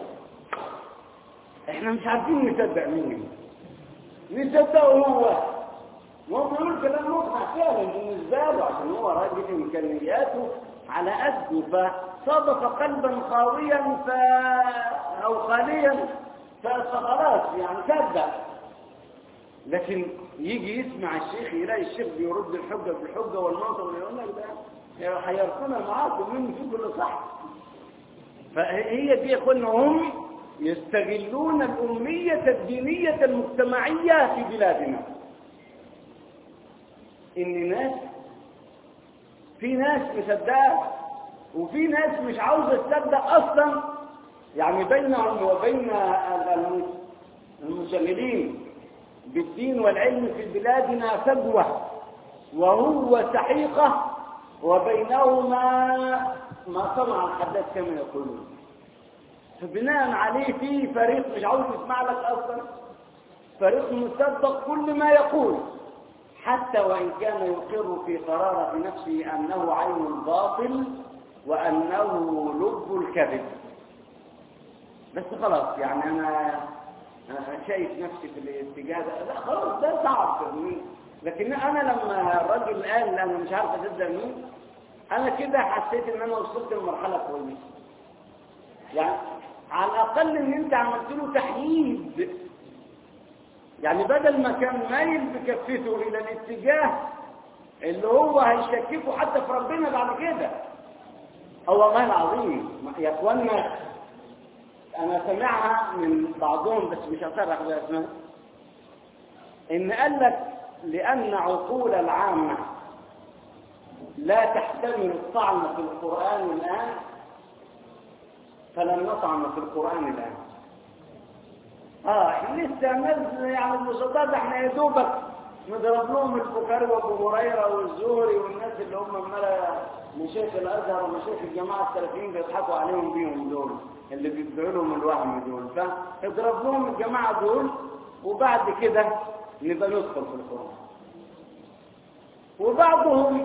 احنا مش عارفين نصدق مين نصدقه هو هو بيقول كلام مقنع فعلا بالنسبه له عشان هو راجل امكانياته على قده فصادف قلبا خاويا ف او خاليا فخلاص يعني صدق لكن يجي يسمع الشيخ يلاقي الشيخ بيرد الحجه بالحجه والنظر ويقول لك ده هيركنا معاكم مين فيكم اللي صح فهي دي يقولنا هم يستغلون الأمية الدينية المجتمعية في بلادنا إن ناس في ناس مصدقة وفي ناس مش عاوزة تصدق أصلا يعني بينهم وبين المشغلين بالدين والعلم في بلادنا فجوة وهو سحيقة وبينهما ما صنع الحداد كما يقولون فبناء عليه في فريق مش عاوز يسمع لك اصلا فريق مصدق كل ما يقول حتى وان كان يقر في قرارة نفسه انه عين الباطل وانه لب الكذب بس خلاص يعني انا شايف نفسي في الاتجاه ده لا خلاص ده صعب لكن انا لما الراجل قال انا مش عارف اصدق مين انا كده حسيت ان انا وصلت لمرحله كويسه يعني على الاقل ان انت عملت له تحييد يعني بدل ما كان مايل بكفته الى الاتجاه اللي هو هيشككه حتى في ربنا بعد كده اه والله العظيم يا اخوانا انا سمعها من بعضهم بس مش هصرح باسمها ان قال لك لان عقول العامه لا تحتمل الطعن في القرآن الآن فلن نطعن في القرآن الآن اه احنا لسه نزل يعني البسطات احنا يا دوبك نضرب لهم البخاري وابو هريره والزهري والناس اللي هم عماله مشايخ الازهر ومشايخ الجماعه السلفيين بيضحكوا عليهم بيهم دول اللي بيدعوا لهم الوهم دول فاضرب لهم الجماعه دول وبعد كده نبقى ندخل في القران وبعضهم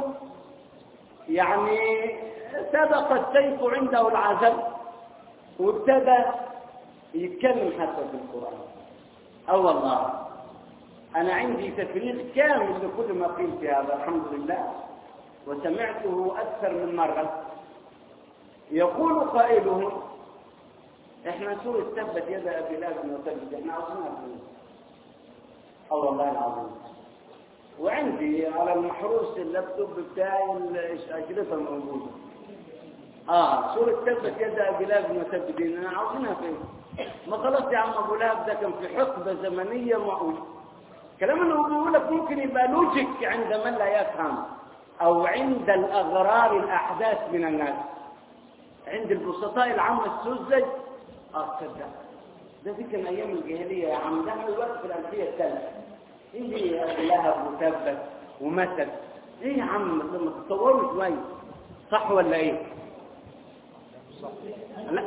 يعني سبق السيف عنده العزل وابتدى يتكلم حتى في القرآن أو والله أنا عندي تفريغ كامل لكل ما قيل في هذا الحمد لله وسمعته أكثر من مرة يقول قائلهم احنا سورة تبت يد أبي لهب وتبت احنا عاوزينها فلوس أو والله العظيم وعندي على المحروس اللابتوب بتاعي الأجهزة موجودة اه سورة تبت يد أبي لهب المتبدين أنا عاوزينها فين ما خلاص يا عم أبو لهب ده كان في حقبة زمنية معقولة الكلام اللي هو بيقول لك ممكن يبقى لوجيك عند من لا يفهم او عند الاغرار الاحداث من الناس عند البسطاء العامة السذج اه تصدق ده دي كان ايام الجاهليه يا عم ده احنا دلوقتي في الالفيه الثالثه ايه لهب وتبت ومثل ايه يا عم لما تتصوروا شويه صح ولا ايه صح لا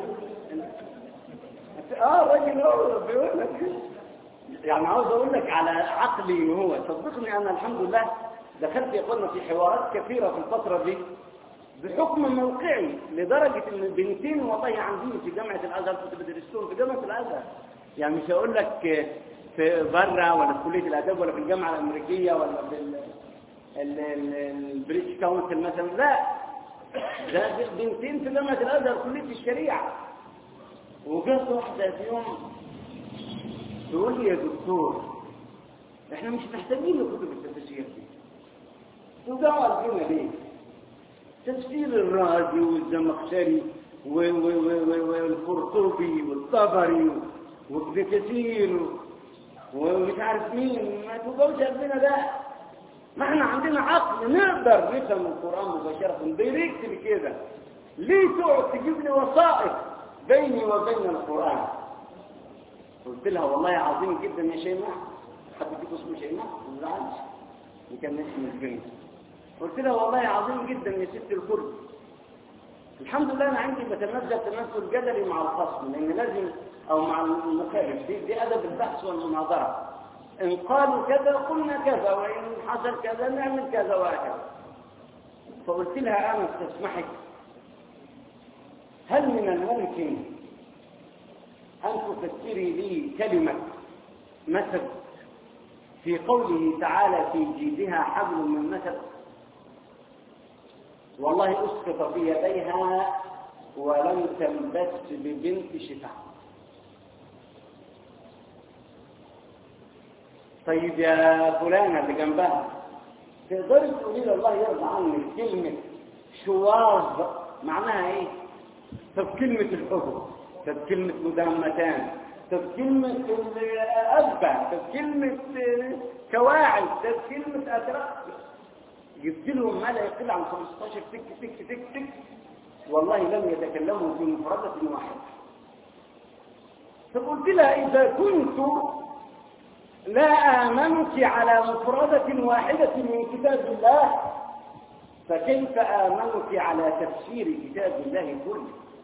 اه الراجل هو بيقول لك يعني عاوز اقول لك على عقلي هو صدقني انا الحمد لله دخلت يا اخوانا في حوارات كثيره في الفتره دي بحكم موقعي لدرجه ان بنتين والله عندي في جامعه الازهر كنت بدرسهم في جامعه الازهر يعني مش هقول لك في بره ولا في كليه الاداب ولا في الجامعه الامريكيه ولا في البريتش كونسل مثلا لا ده بنتين في جامعه الازهر كليه الشريعه وجت واحده في يوم تقول لي يا دكتور احنا مش محتاجين لكتب التفسير دي توجعوا قلبنا ليه تفسير الرازي والزمخشري والقرطبي والطبري وابن كثير ومش عارف مين ما توجعوش قلبنا ده ما احنا عندنا عقل نقدر نفهم القرآن مباشرة دايركت كده ليه تقعد تجيب لي وثائق بيني وبين القرآن قلت لها والله عظيم جدا يا شيماء حد فيكم اسمه شيماء ما تزعلش كان اسمه البنت قلت لها والله عظيم جدا يا ست الكل الحمد لله انا عندي بتنزل تنزل جدلي مع الخصم لان لازم او مع المخالف دي, دي ادب البحث والمناظره ان قالوا كذا قلنا كذا وان حصل كذا نعمل كذا وهكذا فقلت لها انا استسمحك هل من الممكن أن تفسري لي كلمة مثل في قوله تعالى في جيدها حبل من مثل والله أسقط في يديها ولم تنبت ببنت شفاء طيب يا فلانة اللي جنبها تقدري تقولي لي الله يرضى عنك كلمة شواظ معناها ايه؟ طب كلمة الحب طب كلمة مدامتان طب كلمة أذبح طب كلمة كواعد طب كلمة أتراك جبت لهم ما لا يقل عن 15 تك تك تك تك والله لم يتكلموا في مفردة واحدة فقلت لها إذا كنت لا آمنت على مفردة واحدة من كتاب الله فكيف آمنت على تفسير كتاب الله كله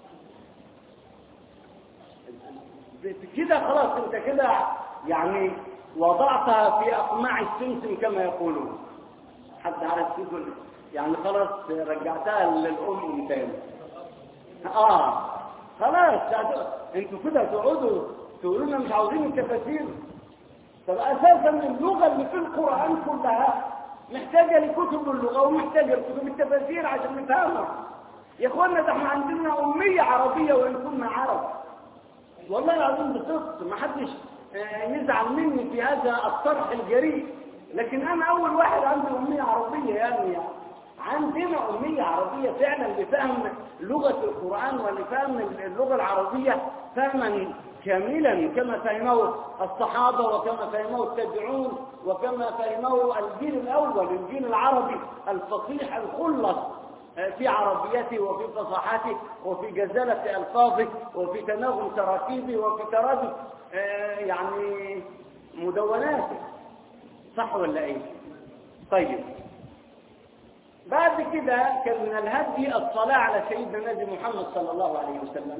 كده خلاص انت كده يعني وضعتها في اقماع السمسم كما يقولون حد عارف يقول يعني خلاص رجعتها للام تاني اه خلاص انتوا كده تقعدوا تقولوا لنا مش عاوزين التفاسير طب اساسا اللغه اللي في القران كلها محتاجه لكتب اللغه ومحتاجه لكتب التفاسير عشان نفهمها يا اخوانا ده احنا عندنا اميه عربيه وان كنا عرب والله العظيم بصدق ما حدش يزعل مني في هذا الطرح الجريء لكن انا اول واحد عندي اميه عربيه يعني عندنا اميه عربيه فعلا لفهم لغه القران ولفهم اللغه العربيه فهما كاملا كما فهمه الصحابه وكما فهمه التابعون وكما فهمه الجيل الاول الجيل العربي الفصيح الخلص في عربيته وفي فصاحته وفي جزالة ألفاظه وفي تناغم تراكيبه وفي تراجم يعني مدوناته صح ولا ايه طيب بعد كده كان من الهدي الصلاة على سيدنا النبي محمد صلى الله عليه وسلم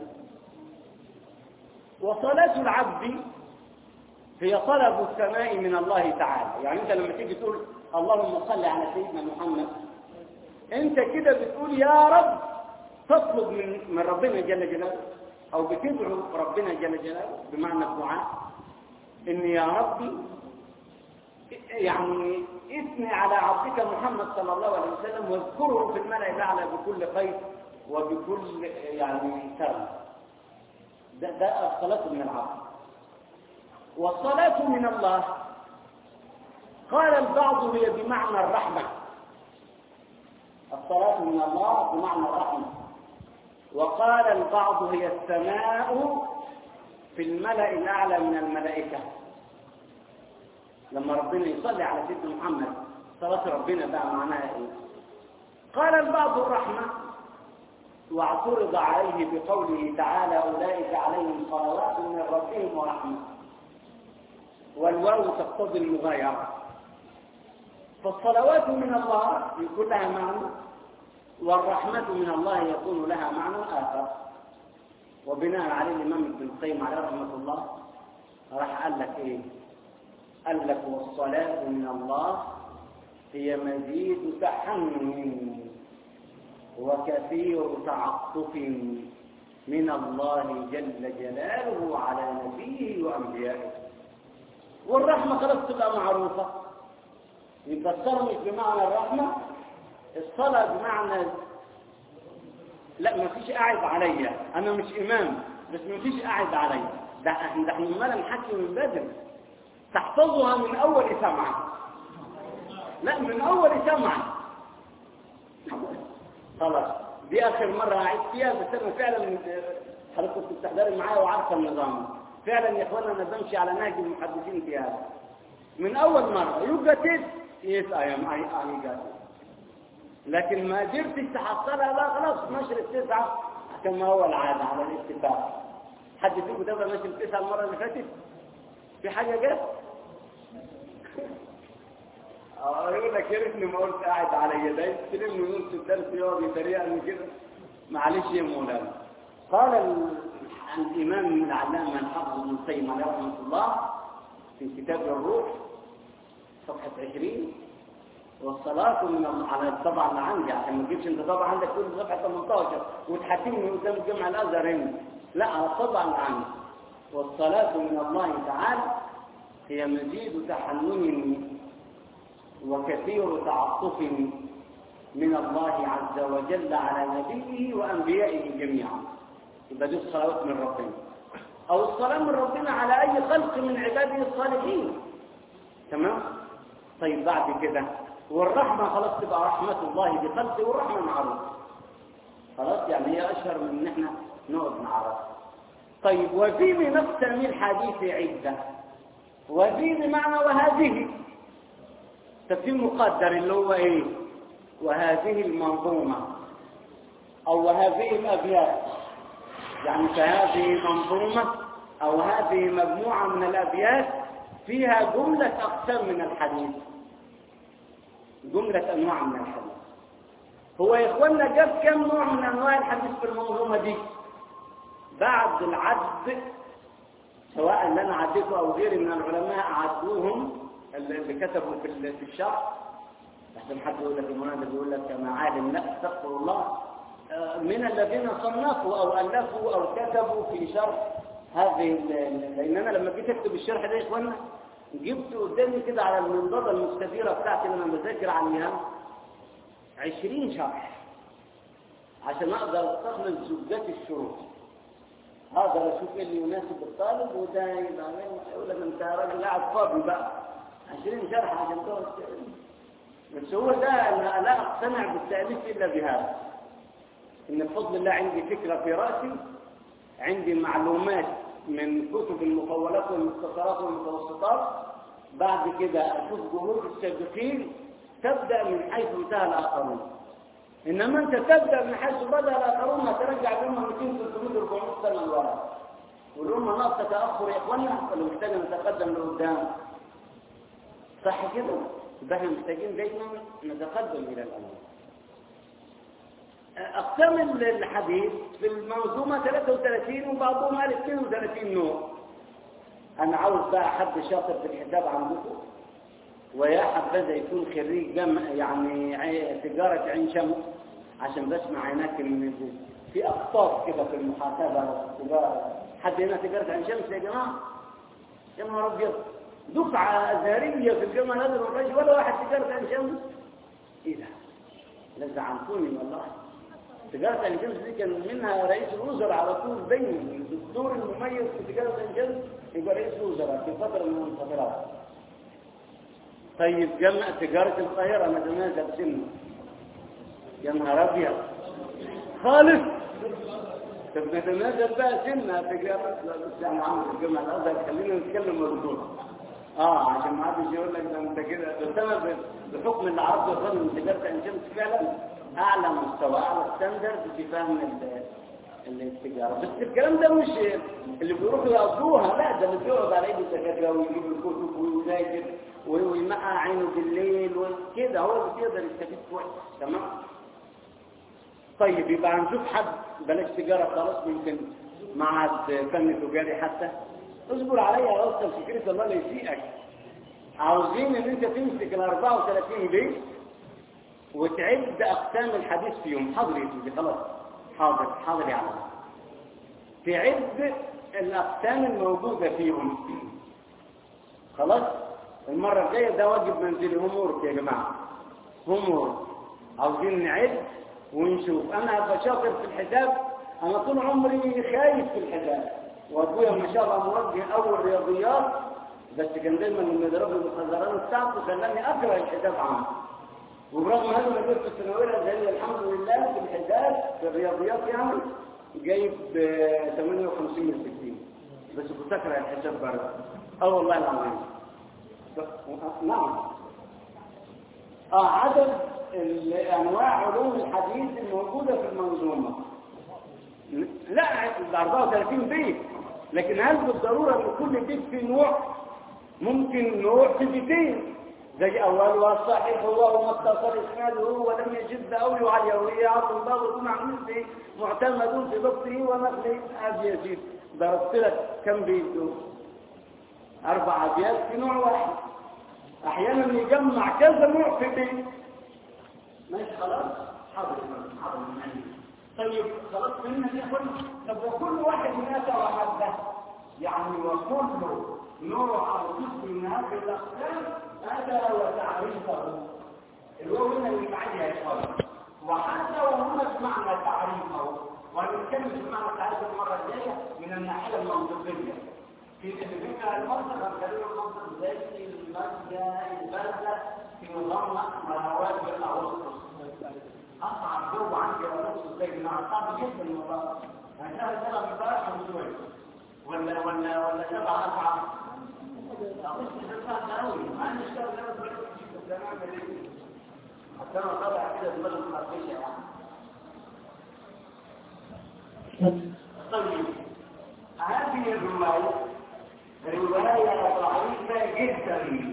وصلاة العبد هي طلب السماء من الله تعالى يعني انت لما تيجي تقول اللهم صل على سيدنا محمد انت كده بتقول يا رب تطلب من من ربنا جل جلاله او بتدعو ربنا جل جلاله بمعنى الدعاء ان يا ربي يعني اثني على عبدك محمد صلى الله عليه وسلم واذكره في الملأ الاعلى بكل خير وبكل يعني كرم ده, ده الصلاة من العبد والصلاة من الله قال البعض هي بمعنى الرحمة الصلاة من الله بمعنى الرحمة وقال البعض هي السماء في الملأ الأعلى من الملائكة لما ربنا يصلي على سيدنا محمد صلاة ربنا بقى معناها ايه قال البعض الرحمة واعترض عليه بقوله تعالى أولئك عليهم صلوات من ربهم ورحمة والواو تقتضي المغايرة فالصلوات من الله يكون لها معنى والرحمة من الله يكون لها معنى آخر وبناء عليه الإمام ابن القيم عليه رحمة الله راح قال لك إيه قال لك والصلاة من الله هي مزيد تحنن وكثير تعطف من الله جل جلاله على نبيه وأنبيائه والرحمة خلاص تبقى معروفة يبقى الصلاة مش بمعنى الرحمة الصلاة بمعنى لا ما فيش قاعد عليا أنا مش إمام بس ما فيش قاعد عليا ده ده احنا عمال نحكي من بدري تحفظها من أول سمعة لا من أول سمعة خلاص دي آخر مرة أعيد فيها بس أنا فعلا حضرتك كنت بتحضري معايا وعارفة النظام فعلا يا إخوانا أنا بمشي على نهج المحدثين في هذا من أول مرة يبقى تس يس أي أم أي أي جات لكن ما قدرتش تحصلها بقى خلاص نشر التسعة كما هو العادة على الاتفاق حد فيكم تبقى نشر التسعة المرة اللي فاتت في حاجة جت اه يقول لك يا ريتني ما قلت قاعد على يدي يستلمني نص الدرس يقعد يتريقني كده معلش يا مولانا قال ال- الامام العلامه الحافظ ابن القيم عليه رحمه الله في كتاب الروح صفحه 20 والصلاة من الله على طبعا اللي عندي عشان ما تجيبش انت طبعا عندك كل صفحة 18 وتحاكمني قدام الجامع الازهر هنا لا على الطبع اللي عندي والصلاة من الله تعالى هي مزيد تحنن وكثير تعطف من الله عز وجل على نبيه وأنبيائه جميعا يبقى دي الصلوات من ربنا أو الصلاة من ربنا على أي خلق من عباده الصالحين تمام طيب بعد كده والرحمة خلاص تبقى رحمة الله بخلقه والرحمة معروفة خلاص يعني هي أشهر من إن إحنا نقعد نعرفها طيب وفي من أقسام الحديث عدة وفي بمعنى وهذه تفهيم مقدر اللي هو ايه وهذه المنظومة او وهذه الابيات يعني فهذه منظومة او هذه مجموعة من الابيات فيها جملة اقسام من الحديث جملة انواع من الحديث هو يا اخوانا جاب كم نوع من انواع الحديث في المنظومة دي بعد العد سواء اللي انا عديته او غيري من العلماء عدوهم اللي كتبوا في ال- في الشرح لحسن حد يقول لك المنادى بيقول لك كما عالم لا استغفر الله آه، من الذين صنفوا او الفوا او كتبوا في شرح هذه ال- ال- لان انا لما جيت اكتب الشرح ده يا اخوانا جبت قدامي كده على المنضده المستديره بتاعتي اللي انا بذاكر عليها 20 شرح عشان اقدر استخلص زوجات الشروط اقدر اشوف ايه اللي يناسب الطالب وده يبقى يقول لك انت راجل قاعد فاضي بقى 20 شرح عشان تقعد تقرا. بس هو ده انا لا اقتنع بالتاليف الا بهذا ان بفضل الله عندي فكره في راسي عندي معلومات من كتب المطولات والمختصرات والمتوسطات بعد كده اشوف جهود السابقين تبدا من حيث انتهى الاخرون انما انت تبدا من حيث بدا الاخرون هترجع الامه 200 300 400 سنه لورا والامه ناقصه تاخر يا اخوانا ولا محتاجه نتقدم لقدام صح كده يبقى احنا محتاجين دايما نتقدم الى الامام اقسام الحديث في المنظومه 33 وبعضهم قال 32 نوع انا عاوز بقى حد شاطر في الحساب عندكم ويا حبذا يكون خريج جامعة يعني عي- تجارة عين شمس عشان بسمع هناك ان في اقطاب كده في المحاسبة والتجارة حد هنا تجارة عين شمس يا جماعة يا نهار ابيض دفعة ازهرية في الجامعة الازهر والرجل ولا واحد تجارة عين شمس ايه ده؟ لا زعلتوني والله تجارة عين شمس دي كان منها رئيس الوزراء على طول دايما الدكتور المميز في تجارة عين شمس يبقى رئيس وزراء في فترة من الفترات طيب جمع تجارة القاهرة نتنازل سنة يا نهار أبيض خالص طب نتنازل بقى سنة تجارة لا بس يعني عم الجامعة الأزهر خلينا نتكلم مردود اه عشان ما حدش يقول لك ده انت كده بس انا ب- بحكم اللي عرفته يظن ان تجاره عين شمس فعلا اعلى مستوى اعلى ستاندرد في فهم ال- التجاره بس الكلام ده مش اللي بيروحوا يقضوها لا ده اللي بيقعد على ايد الدكاتره ويجيب الكتب ويذاكر و- ويمقع عينه بالليل وكده هو اللي بيقدر يستفيد كويس تمام طيب يبقى هنشوف حد بلاش تجاره خلاص يمكن معهد فن تجاري حتى اصبر عليا يا استاذ فكرة الله لا يسيئك عاوزين ان انت تمسك ال 34 بيت وتعد اقسام الحديث فيهم حاضر يا سيدي خلاص حاضر حاضر يا عم تعد الاقسام الموجودة فيهم خلاص المرة الجاية ده واجب منزلي هومورك يا جماعة هومورك عاوزين نعد ونشوف انا هبقى شاطر في الحساب انا طول عمري خايف في الحساب وابويا ما شاء الله موجه اول رياضيات بس كان دايما لما يضربني بالخزران بتاعته خلاني اكره الحساب عنه وبرغم هذا انا جبت الثانويه الازهريه الحمد لله في الحساب في الرياضيات يعني جايب آه، 58 من 60 بس كنت اكره الحساب برضه اه والله العظيم ب- نعم اه عدد ال- انواع علوم الحديث الموجوده في المنظومه لا ال 34 بيت لكن هل بالضروره ان كل بيت فيه نوع ممكن نوع في بيتين زي اولها الصحيح هو وما اتصل اسناده ولم يجد او يعلي وهي عبد الله مع مثله معتمد في ضبطه ونقله ابي يزيد ضربت لك كم بيت دول؟ اربع ابيات في نوع واحد احيانا يجمع كذا نوع في بيت ماشي خلاص حاضر حاضر من عندي طيب خلاص فهمنا دي كل طب وكل واحد مات وحده يعني وكل نوع او جزء من هذه الاقسام هذا وتعريفه الواو هنا اللي معايا يا اخوان وحتى وهنا بمعنى تعريفه وهنتكلم في معنى تعريفه المره الجايه من الناحيه المنطقيه في الفكره المنطق هنخليه المنطق زي المادة الباردة في نظام مهوات بالأغسطس أصعب جو عندي أغسطس زي ما صعب جدا الموضوع هنلاقي سبع مبارح من شوية ولا ولا ولا سبع أصعب أغسطس ده قوي ما عنديش كده ولا بس نعمل إيه حتى أنا طالع كده دماغي مخربشة يعني طيب هذه الرواية رواية ضعيفة جدا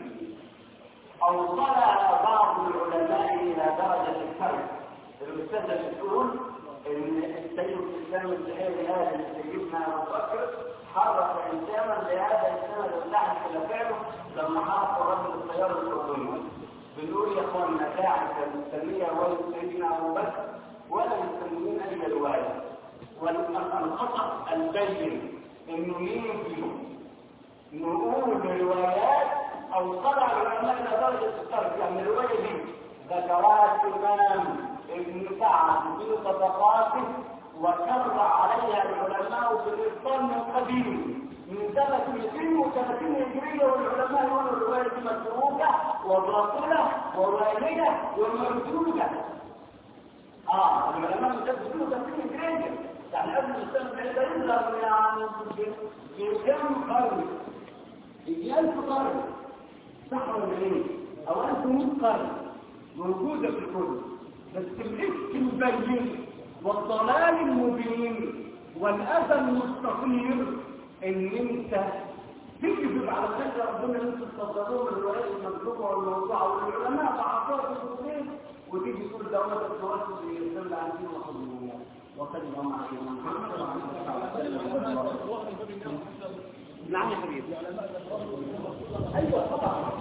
أوصلها بعض العلماء إلى درجة الفرد المستدرس تقول إن السيد الإسلام الزهيري هذا اللي سيدنا أبو بكر حرك إنسانا لهذا الإنسان الذي إلى فعله لما حرك رجل الطيار الأردني بنقول يا إخواننا داعي المسلمية ولا سيدنا أبو بكر ولا المسلمين أي رواية والخطأ البين إنه مين فيهم نقول روايات او طلع العلماء الى درجه الترك يعني الروايه دي ذكرها الامام ابن سعد في طبقاته وكرر عليها العلماء بالابطال من قديم من سنة 230 هجرية والعلماء يقولوا الرواية دي متروكة وباطلة ووالية ومردودة. اه العلماء متفقين 30 هجرية يعني قبل السنة ده يظهر يعني بكم قرن في ألف قرن صح ولا ايه؟ أو ألف مئة قرن موجودة في الكتب بس الإفك البين والضلال المبين والأذى المستطير إن أنت تكذب على خير ربنا اللي انتم تصدروه من الروايات المكتوبة والموضوعة والعلماء ضعفاء في الكتب وتيجي تقول ده ولد التوسل يسمى عن دين وحضور وقد ما علينا محمد وعلى نعم يا حبيبي ايوه طبعا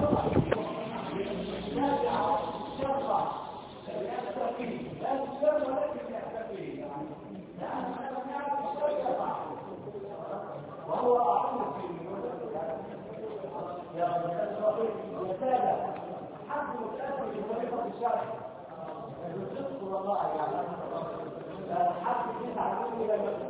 وهو أعلم في يا يا سادة حد متأثر بطريقة الشرع الصدق والله يعني حد يسعى مني لما